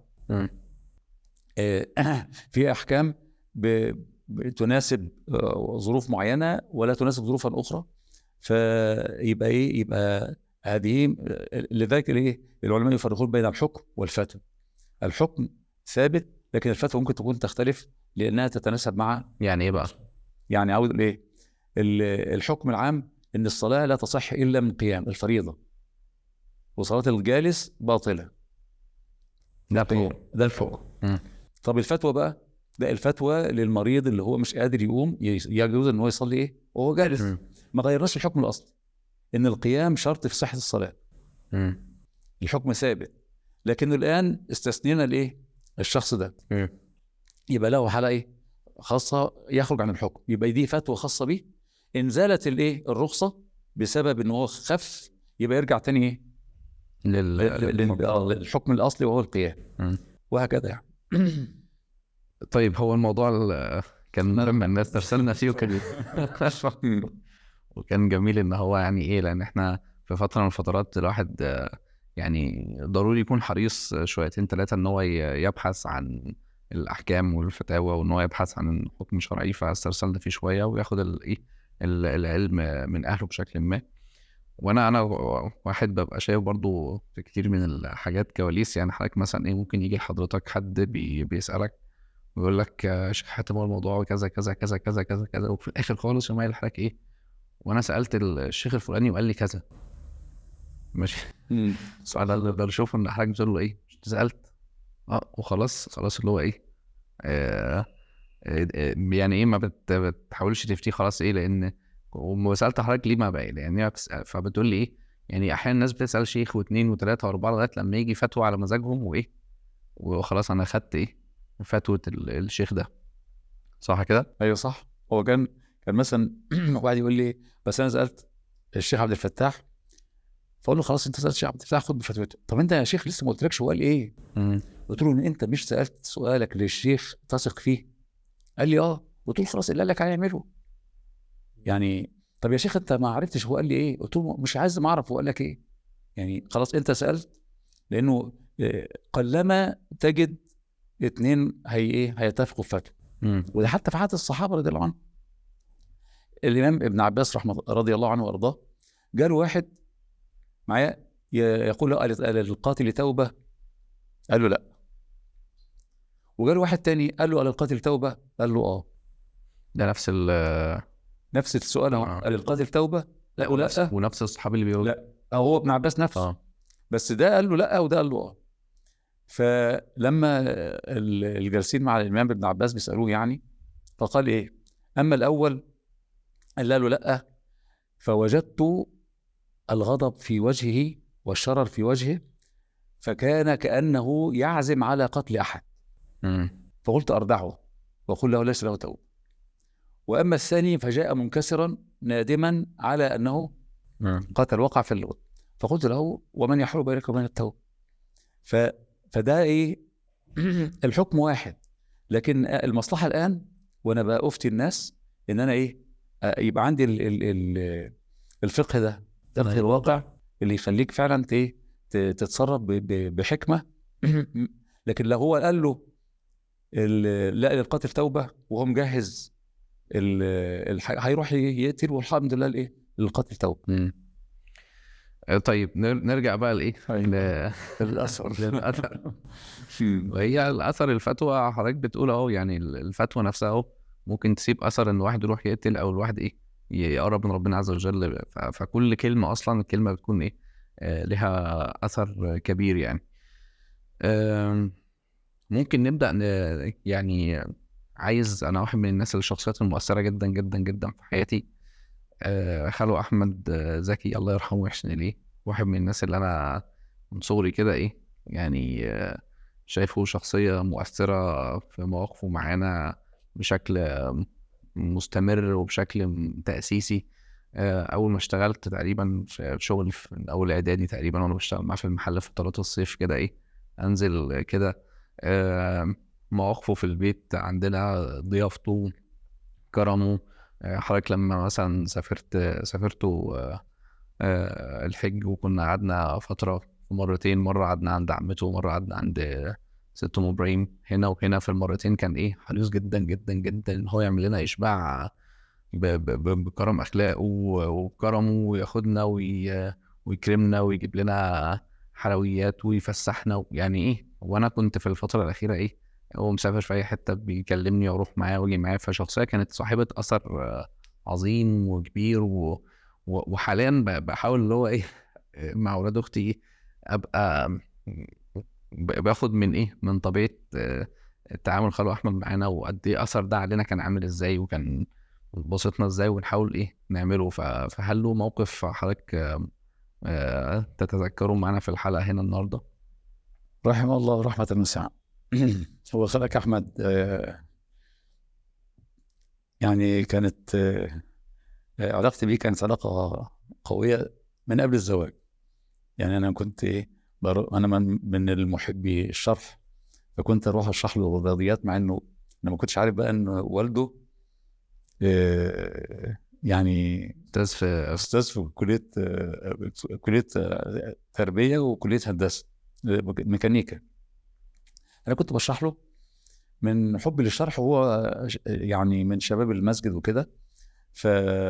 آه، في احكام ب- بتناسب آه، ظروف معينه ولا تناسب ظروفا اخرى فيبقى ايه يبقى هذه آه، لذلك الايه العلماء يفرقون بين الحكم والفتوى الحكم ثابت لكن الفتوى ممكن تكون تختلف لانها تتناسب مع يعني ايه بقى؟ يعني عاوز ايه ال- الحكم العام ان الصلاه لا تصح الا من قيام الفريضه وصلاه الجالس باطله ده فوق ده الحكم مم. طب الفتوى بقى ده الفتوى للمريض اللي هو مش قادر يقوم ي- يجوز ان هو يصلي ايه وهو جالس مم. ما غيرناش الحكم الاصلي ان القيام شرط في صحه الصلاه مم. الحكم ثابت لكنه الان استثنينا الايه الشخص ده مم. يبقى له حاله ايه خاصه يخرج عن الحكم يبقى دي فتوى خاصه بيه ان زالت الايه الرخصه بسبب ان هو خف يبقى يرجع تاني ايه لل... لل- لل- آه، للحكم الاصلي وهو القيام مم. وهكذا يعني طيب هو الموضوع ال- كان لما الناس ترسلنا فيه وكان وكان جميل ان هو يعني ايه لان احنا في فتره من الفترات الواحد آه، يعني ضروري يكون حريص شويتين ثلاثه ان هو ي- يبحث عن الاحكام والفتاوى وان هو يبحث عن حكم شرعي فاسترسلنا فيه شويه وياخد الايه ال- العلم من اهله بشكل ما وانا انا واحد ببقى شايف برضو في كتير من الحاجات كواليس يعني حضرتك مثلا ايه ممكن يجي لحضرتك حد بي بيسالك ويقول لك آه، شيخ حاتم هو الموضوع كذا كذا كذا كذا كذا كذا وفي الاخر خالص يقوم قايل لحضرتك ايه وانا سالت الشيخ الفلاني وقال لي كذا ماشي السؤال اللي اقدر اشوفه ان حضرتك بتقول له ايه مش أنت سالت اه وخلاص خلاص اللي هو ايه آه آه، آه، يعني ايه ما بت- بتحاولش تفتيه خلاص ايه لان وما سالت حضرتك ليه ما بقى يعني هي بتسأل فبتقول لي ايه يعني احيانا الناس بتسال شيخ واثنين وثلاثه واربعه لغايه لما يجي فتوى على مزاجهم وايه وخلاص انا خدت ايه فتوى ال- الشيخ ده صح كده؟ ايوه صح هو كان كان مثلا واحد يقول لي بس انا سالت الشيخ عبد الفتاح فاقول له خلاص انت سالت الشيخ عبد الفتاح خد بفتوته طب انت يا شيخ لسه ما قلتلكش هو قال ايه مم. قلت له ان انت مش سالت سؤالك للشيخ تثق فيه قال لي اه قلت له خلاص اللي قال لك هيعمله يعني طب يا شيخ انت ما عرفتش هو قال لي ايه قلت له مش عايز ما اعرف هو قال لك ايه يعني خلاص انت سالت لانه آه، قلما تجد اتنين هي ايه هيتفقوا في فتوى مم. وده حتى في عهد الصحابه رضي الله عنهم الامام ابن عباس رحمه رضي الله عنه وارضاه جاله واحد معايا ي- يقول له قال للقاتل توبه قال له لا وجاله واحد تاني قال له قال للقاتل توبه قال له اه ده نفس ال نفس السؤال اهو آه. قال للقاتل توبه لا ولا ونفس الصحابي اللي بيقول لا. أو هو ابن عباس نفسه اه بس ده قال له لا وده قال له اه فلما ال- الجالسين مع الامام ابن عباس بيسالوه يعني فقال ايه اما الاول قال له لا فوجدت الغضب في وجهه والشرر في وجهه فكان كانه يعزم على قتل احد مم. فقلت اردعه وقل له ليس له توبه واما الثاني فجاء منكسرا نادما على انه مم. قتل وقع في اللغة فقلت له ومن يحول بينك وبين التوبة ف... فده ايه الحكم واحد لكن المصلحه الان وانا بقى افتي الناس ان انا ايه آه، يبقى عندي ال ال ال الفقه ده فقه تمام. الواقع اللي يخليك فعلا ت- إيه؟ ت- تتصرف ب- ب- بحكمه لكن لو هو قال له ال- لا للقاتل توبه وهو مجهز ال- الح- هيروح ي- يقتل والحمد لله الايه للقاتل توبه مم. آه، طيب نر- نرجع بقى لايه ل- الاثر للاثر وهي الاثر الفتوى حضرتك بتقول اهو يعني ال- الفتوى نفسها اهو ممكن تسيب اثر ان واحد يروح يقتل او الواحد ايه يقرب من ربنا عز وجل ف- فكل كلمه اصلا الكلمه بتكون ايه آه، لها اثر كبير يعني آم، ممكن نبدا ن- يعني عايز انا واحد من الناس الشخصيات المؤثره جدا جدا جدا في حياتي آه، خالو احمد آه، زكي الله يرحمه ويحسن اليه واحد من الناس اللي انا من صغري كده ايه يعني آه، شايفه شخصيه مؤثره في مواقفه معانا بشكل آه، مستمر وبشكل م- تاسيسي آه، اول ما اشتغلت تقريبا في في شغلي في من اول اعدادي تقريبا وانا بشتغل معاه في المحل في فترات الصيف كده ايه انزل كده آه، مواقفه في البيت عندنا ضيافته كرمه آه، حضرتك لما مثلا سافرت سافرتوا آه، آه، الحج وكنا قعدنا فترة مرتين مرة قعدنا عند عمته ومرة قعدنا عند ست أم إبراهيم هنا وهنا في المرتين كان إيه حريص جدا جدا جدا إن هو يعمل لنا إشباع ب- ب- ب- بكرم أخلاقه وبكرمه وياخدنا وي- ويكرمنا ويجيب لنا حلويات ويفسحنا يعني إيه وأنا كنت في الفترة الأخيرة إيه هو مسافر في أي حتة بيكلمني وأروح معاه وأجي معاه فشخصية كانت صاحبة أثر آه، عظيم وكبير و... و- وحاليا ب- بحاول اللي هو ايه مع اولاد اختي ايه ابقى ب- باخد من ايه من طبيعه آه، التعامل خالو احمد معانا وقد ايه اثر ده علينا كان عامل ازاي وكان بسطنا ازاي ونحاول ايه نعمله ف- فهل له موقف حضرتك آه، آه، تتذكره معانا في الحلقه هنا النهارده؟ رحم الله رحمة واسعة هو خلق أحمد آه، يعني كانت آه، آه، علاقتي بيه كانت علاقة قوية من قبل الزواج يعني أنا كنت إيه بر- أنا من من المحبي الشرح فكنت أروح أشرح له الرياضيات مع إنه أنا ما كنتش عارف بقى إن والده آه، يعني استاذ في استاذ في كليه آه، كليه آه، تربيه وكليه هندسه آه، ميكانيكا انا كنت بشرح له من حبي للشرح وهو آه، ش- يعني من شباب المسجد وكده ف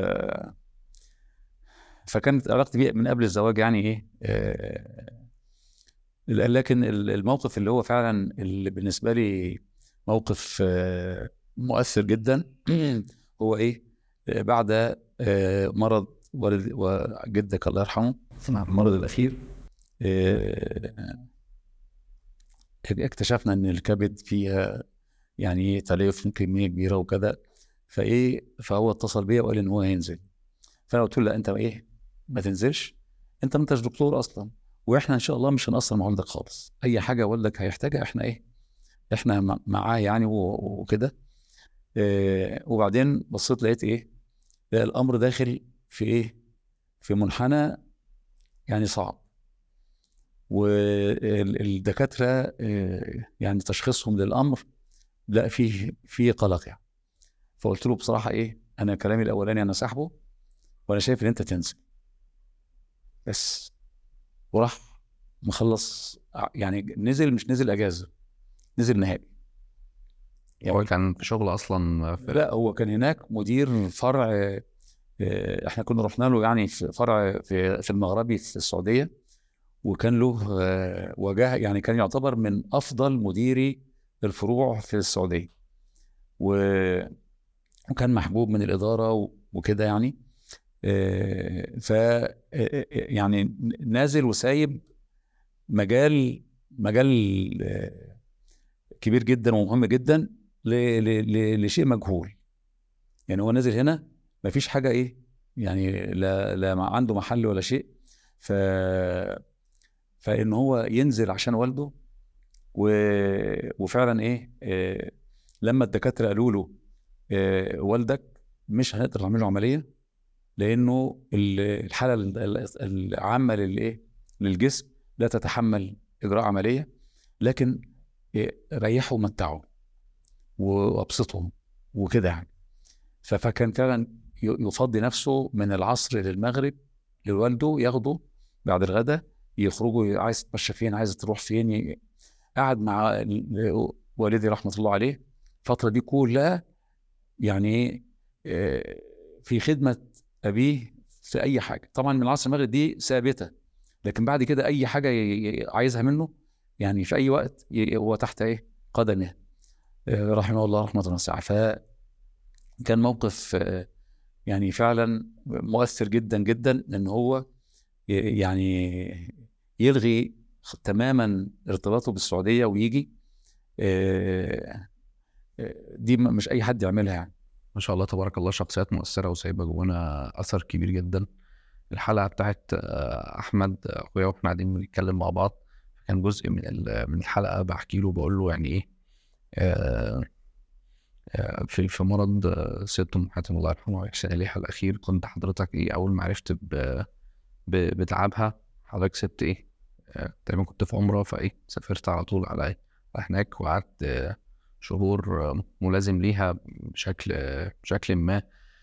فكانت علاقتي بيه من قبل الزواج يعني ايه آه، لكن الموقف اللي هو فعلا اللي بالنسبه لي موقف آه، مؤثر جدا هو ايه آه، بعد آه، مرض والد وجدك الله يرحمه المرض الاخير آه، اكتشفنا ان الكبد فيها يعني ايه تليف كميه كبيره وكذا فايه فهو اتصل بيا وقال ان هو هينزل فانا قلت له لا انت ايه ما تنزلش انت ما انتش دكتور اصلا واحنا ان شاء الله مش هنقصر مع والدك خالص اي حاجه والدك هيحتاجها احنا ايه احنا مع- معاه يعني و- وكده آه، وبعدين بصيت لقيت ايه لا الامر داخل في ايه في منحنى يعني صعب والدكاتره يعني تشخيصهم للامر لا فيه فيه قلق يعني فقلت له بصراحه ايه انا كلامي الاولاني انا ساحبه وانا شايف ان انت تنزل بس وراح مخلص يعني نزل مش نزل اجازه نزل نهائي هو كان في شغل اصلا في لا هو كان هناك مدير فرع آه، احنا كنا رحنا له يعني في فرع في في المغربي في السعوديه وكان له آه، وجاهه يعني كان يعتبر من افضل مديري الفروع في السعوديه و- وكان محبوب من الاداره و- وكده يعني آه، ف آه، آه، يعني نازل وسايب مجال مجال آه، كبير جدا ومهم جدا ل- ل- ل- لشيء مجهول يعني هو نازل هنا مفيش حاجه ايه يعني لا لا مع- عنده محل ولا شيء ف فان هو ينزل عشان والده و... وفعلا ايه آه، لما الدكاتره قالوا له آه، والدك مش هنقدر نعمل له عمليه لانه ال- الحاله ال- ال- العامه للايه للجسم لا تتحمل اجراء عمليه لكن إيه، ريحه ومتعه وابسطهم وكده يعني ف- فكان فعلا ي- يفضي نفسه من العصر للمغرب لوالده ياخده بعد الغداء يخرجوا عايز تتمشى فين عايز تروح فين ي- قعد مع ال- والدي رحمه الله عليه الفتره دي كلها يعني آه، في خدمه ابيه في اي حاجه طبعا من العصر المغرب دي ثابته لكن بعد كده اي حاجه ي- ي- عايزها منه يعني في اي وقت ي- هو تحت ايه قدمه آه، رحمه الله رحمه واسعه فكان موقف آه، يعني فعلا مؤثر جدا جدا ان هو ي- يعني يلغي تماما ارتباطه بالسعوديه ويجي آه، آه، دي م- مش اي حد يعملها يعني ما شاء الله تبارك الله شخصيات مؤثرة وسايبة جوانا أثر كبير جدا الحلقة بتاعت آه، أحمد أخويا وإحنا قاعدين بنتكلم مع بعض كان جزء من ال- من الحلقة بحكي له بقول له يعني إيه آه، آه، في في مرض آه، ست أم حاتم الله يرحمها ويحسن إليها الأخير كنت حضرتك إيه أول ما عرفت ب- ب- بتعبها حضرتك سبت إيه آه، تقريبا كنت في عمرة فإيه سافرت على طول على هناك وقعدت آه، شهور آه، ملازم ليها بشكل آه، بشكل ما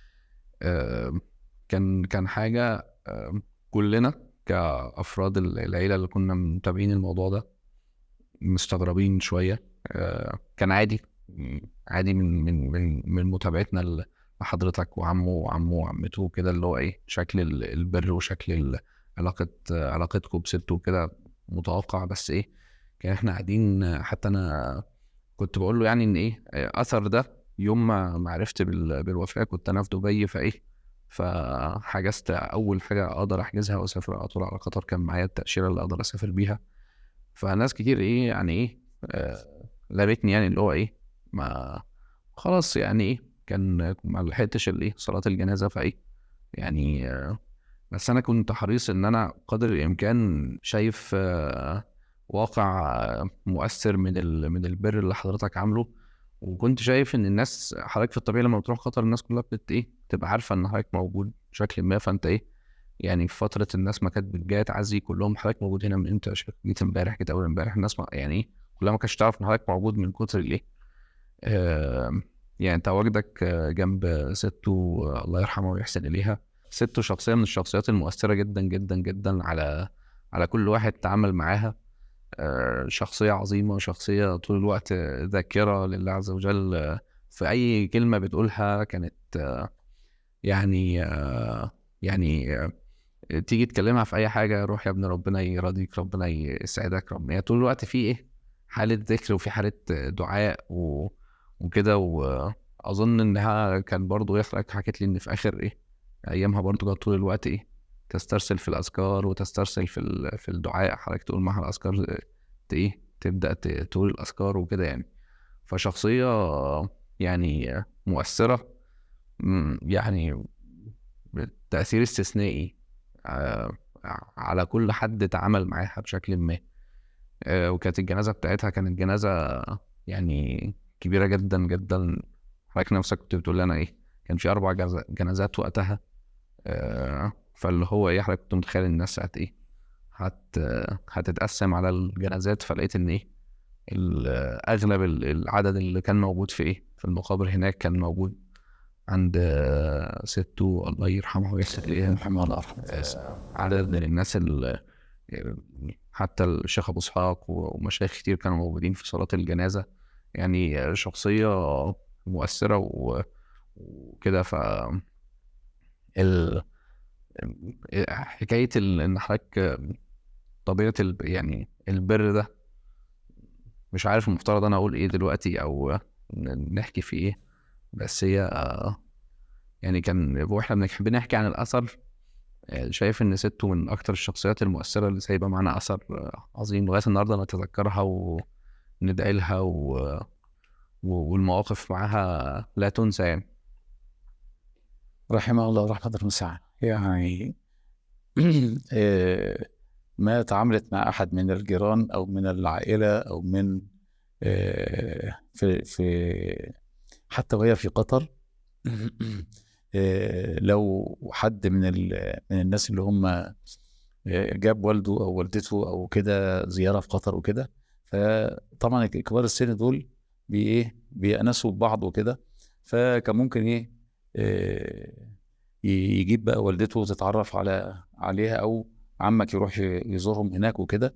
آه، كان كان حاجة آه، كلنا كأفراد العيلة اللي كنا متابعين الموضوع ده مستغربين شوية آه، كان عادي عادي من من من من متابعتنا لحضرتك وعمه وعمه وعمته وكده اللي هو ايه شكل ال- البر وشكل ال- علاقة علاقتكم بسته وكده متوقع بس ايه كان احنا قاعدين حتى انا كنت بقول له يعني ان ايه اثر ده يوم ما ما عرفت بال- بالوفاة كنت انا في دبي فايه فحجزت اول حاجة اقدر احجزها واسافر على طول على قطر كان معايا التأشيرة اللي اقدر اسافر بيها فناس كتير ايه يعني ايه آه لابتني يعني اللي هو ايه ما خلاص يعني ايه كان ما لحقتش الايه صلاة الجنازة فايه يعني آه بس انا كنت حريص ان انا قدر الامكان شايف آه واقع آه، مؤثر من ال- من البر اللي حضرتك عامله وكنت شايف ان الناس حضرتك في الطبيعي لما بتروح قطر الناس كلها بت ايه تبقى عارفه ان حضرتك موجود بشكل ما فانت ايه يعني في فتره الناس ما كانت بتجي تعزي كلهم حضرتك موجود هنا من امتى يا شيخ؟ جيت امبارح جيت اول امبارح الناس ما يعني ايه كلها ما كانتش تعرف ان حضرتك موجود من كتر الايه آه يعني تواجدك آه، جنب سته آه، الله يرحمها ويحسن اليها سته شخصيه من الشخصيات المؤثره جدا جدا جدا على على كل واحد تعامل معاها آه، شخصية عظيمة شخصية طول الوقت آه، ذاكرة لله عز وجل آه، في أي كلمة بتقولها كانت آه، يعني آه، يعني آه، تيجي تكلمها في أي حاجة روح يا ابن ربنا يرضيك ربنا يسعدك ربنا يعني طول الوقت في إيه حالة ذكر وفي حالة آه، دعاء و... وكده وأظن إنها كان برضو يخلق حكت لي إن في آخر إيه أيامها برضو كانت طول الوقت إيه تسترسل في الأذكار وتسترسل في ال... في الدعاء حضرتك تقول معها الأذكار ت- ايه تبدا ت- تقول الاذكار وكده يعني فشخصيه يعني مؤثره م- يعني تاثير استثنائي ع- على كل حد اتعامل معاها بشكل ما آه، وكانت الجنازه بتاعتها كانت جنازه يعني كبيره جدا جدا حضرتك نفسك كنت بتقول لنا ايه كان في اربع جز- جنازات وقتها آه، فاللي هو ايه حضرتك كنت متخيل الناس هت ايه هت هتتقسم على الجنازات فلقيت ان ايه ال- اغلب ال- العدد اللي كان موجود في ايه في المقابر هناك كان موجود عند آه، سته الله يرحمه ويحسن اليها رحمه الله رحمه آه، عدد من الناس اللي حتى الشيخ ابو اسحاق ومشايخ كتير كانوا موجودين في صلاة الجنازة يعني شخصية مؤثرة و- وكده ف ال... حكاية ال- ان حضرتك طبيعة ال... يعني البر ده مش عارف المفترض انا اقول ايه دلوقتي او ن- نحكي في ايه بس هي يعني كان واحنا بنحب نحكي عن الاثر آه، شايف ان سته من اكتر الشخصيات المؤثره اللي سايبه معانا اثر آه، عظيم لغايه النهارده نتذكرها وندعي لها و... و- والمواقف معاها لا تنسى يعني رحمه الله رحمة واسعة يعني آه، ما تعاملت مع أحد من الجيران أو من العائلة أو من آه، في في حتى وهي في قطر آه، لو حد من ال- من الناس اللي هم آه، جاب والده أو والدته أو كده زيارة في قطر وكده فطبعا كبار السن دول بايه بيأنسوا ببعض وكده فكان ممكن ايه آه، ي- يجيب بقى والدته تتعرف على عليها او عمك يروح ي- يزورهم هناك وكده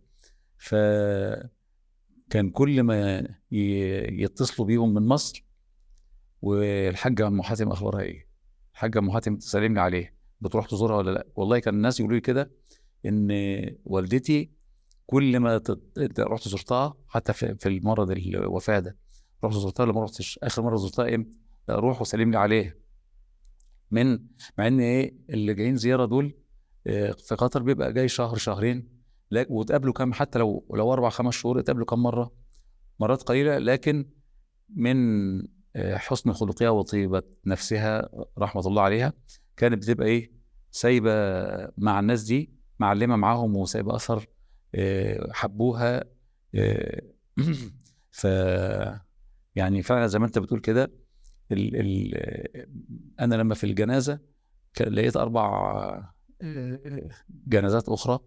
فكان كل ما ي- يتصلوا بيهم من مصر والحاجه ام حاتم اخبارها ايه؟ الحاجه ام حاتم تسلمني عليه بتروح تزورها ولا لا؟ والله كان الناس يقولوا لي كده ان والدتي كل ما تت- رحت زرتها حتى في في المرض الوفاه ده رحت زرتها ولا ما رحتش؟ اخر مره زرتها امتى؟ لا روح وسلم لي عليه من مع ان ايه اللي جايين زياره دول آه، في قطر بيبقى جاي شهر شهرين لا وتقابلوا كام حتى لو لو اربع خمس شهور اتقابلوا كام مره مرات قليله لكن من آه، حسن خلقها وطيبه نفسها رحمه الله عليها كانت بتبقى ايه سايبه مع الناس دي معلمه معاهم وسايبه اثر آه، حبوها آه، ف يعني فعلا زي ما انت بتقول كده ال ال انا لما في الجنازه كان لقيت اربع آه، جنازات اخرى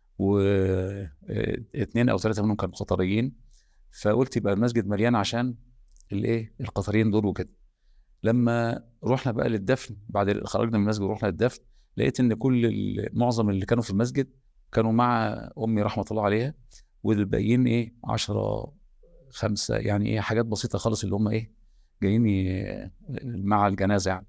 واثنين او ثلاثه منهم كانوا قطريين فقلت يبقى المسجد مليان عشان الايه القطريين دول وكده لما رحنا بقى للدفن بعد خرجنا من المسجد ورحنا للدفن لقيت ان كل ال- معظم اللي كانوا في المسجد كانوا مع امي رحمه الله عليها والباقيين ايه عشرة خمسة يعني ايه حاجات بسيطة خالص اللي هم ايه جايين ي- مع الجنازة يعني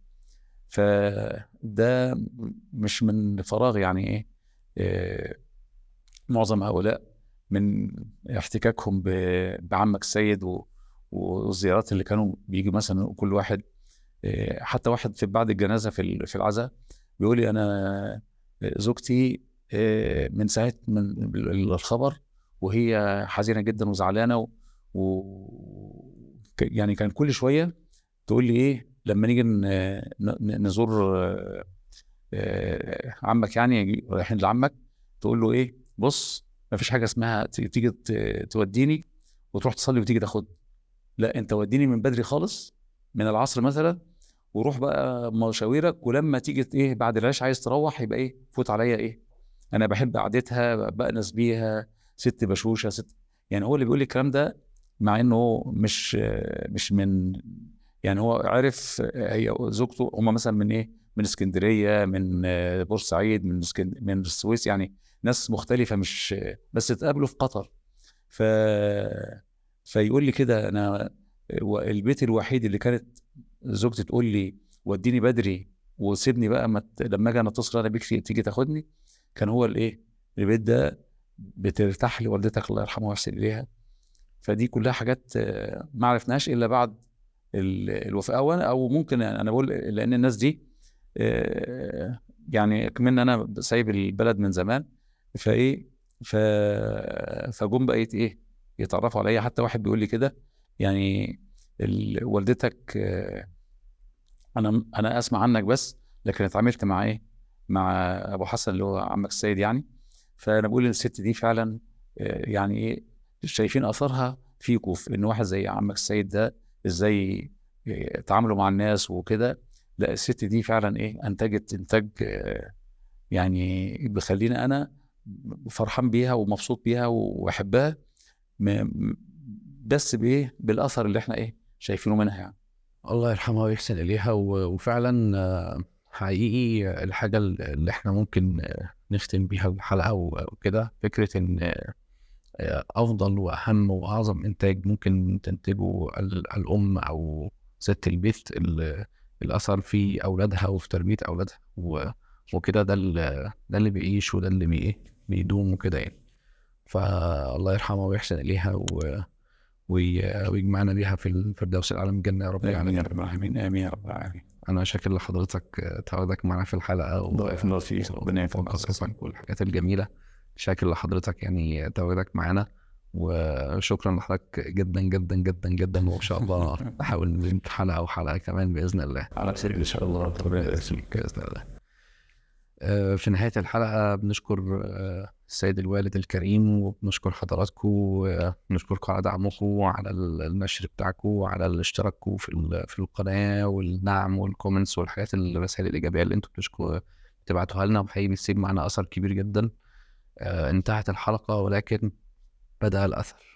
فده مش من فراغ يعني ايه آه، معظم هؤلاء من احتكاكهم ب- بعمك السيد و- والزيارات اللي كانوا بيجي مثلا كل واحد آه، حتى واحد في بعد الجنازة في ال- في العزاء بيقول لي انا زوجتي آه، من ساعة من الخبر وهي حزينة جدا وزعلانة و... و... ك- يعني كان كل شوية تقول لي ايه لما نيجي ن... ن- نزور آه، آه، عمك يعني يجي- رايحين لعمك تقول له ايه بص ما فيش حاجة اسمها ت- تيجي ت- توديني وتروح تصلي وتيجي تاخدني لا انت وديني من بدري خالص من العصر مثلا وروح بقى مشاويرك ولما تيجي ت- ايه بعد العشاء عايز تروح يبقى ايه فوت عليا ايه انا بحب قعدتها بأنس بيها ست بشوشه ست يعني هو اللي بيقول لي الكلام ده مع انه هو مش مش من يعني هو عرف هي زوجته هم مثلا من ايه من اسكندريه من بورسعيد من اسكند... من السويس يعني ناس مختلفه مش بس اتقابلوا في قطر ف فيقول لي كده انا البيت الوحيد اللي كانت زوجتي تقول لي وديني بدري وسيبني بقى ما ت- لما اجي انا اتصل انا بيك تيجي تاخدني كان هو الايه البيت ده بترتاح لي والدتك الله يرحمها ويحسن اليها فدي كلها حاجات آه، ما عرفناش الا بعد ال- الوفاه او أنا- او ممكن انا بقول لان الناس دي آه، يعني كمان انا سايب البلد من زمان فايه ف فجم بقيت ايه يتعرفوا عليا حتى واحد بيقول لي كده يعني ال- والدتك آه، انا انا اسمع عنك بس لكن اتعاملت مع ايه مع ابو حسن اللي هو عمك السيد يعني فانا بقول الست دي فعلا آه، يعني ايه شايفين اثرها فيكوا في ان واحد زي عمك السيد ده ازاي آه، تعاملوا مع الناس وكده لا الست دي فعلا ايه انتجت انتاج آه، يعني بيخليني انا فرحان بيها ومبسوط بيها واحبها م- بس بايه بالاثر اللي احنا ايه شايفينه منها يعني الله يرحمها ويحسن إليها و- وفعلا آه، حقيقي الحاجة اللي احنا ممكن آه، نختم بيها الحلقة و- وكده فكرة إن آه، أفضل وأهم وأعظم إنتاج ممكن تنتجه ال- الأم أو ست البيت ال- الأثر في أولادها وفي تربية أولادها و- وكده ده اللي ده اللي بيعيش وده اللي بي إيه بيدوم وكده يعني فالله يرحمها ويحسن إليها و- وي- ويجمعنا بيها في الفردوس الأعلى من الجنة يا رب امين العالمين يا رب العالمين امين يا رب العالمين أنا شاكر لحضرتك آه، تواجدك معنا في الحلقة و- ضيف الله فيك ربنا ينفعك وقصصك والحاجات الجميلة شاكر لحضرتك يعني تواجدك معانا وشكرا لحضرتك جدا جدا جدا جدا وان شاء الله نحاول نعمل حلقه او حلقه كمان باذن الله على خير ان شاء الله ربنا يبارك فيك باذن الله آه، في نهايه الحلقه بنشكر آه، السيد الوالد الكريم وبنشكر حضراتكم وبنشكركم على دعمكم وعلى النشر بتاعكم وعلى الاشتراك في ال- في القناه والدعم والكومنتس والحاجات الرسائل الايجابيه اللي انتم بتشكوا تبعتوها لنا وحقيقي بيسيب معنا اثر كبير جدا آه، انتهت الحلقه ولكن بدأ الأثر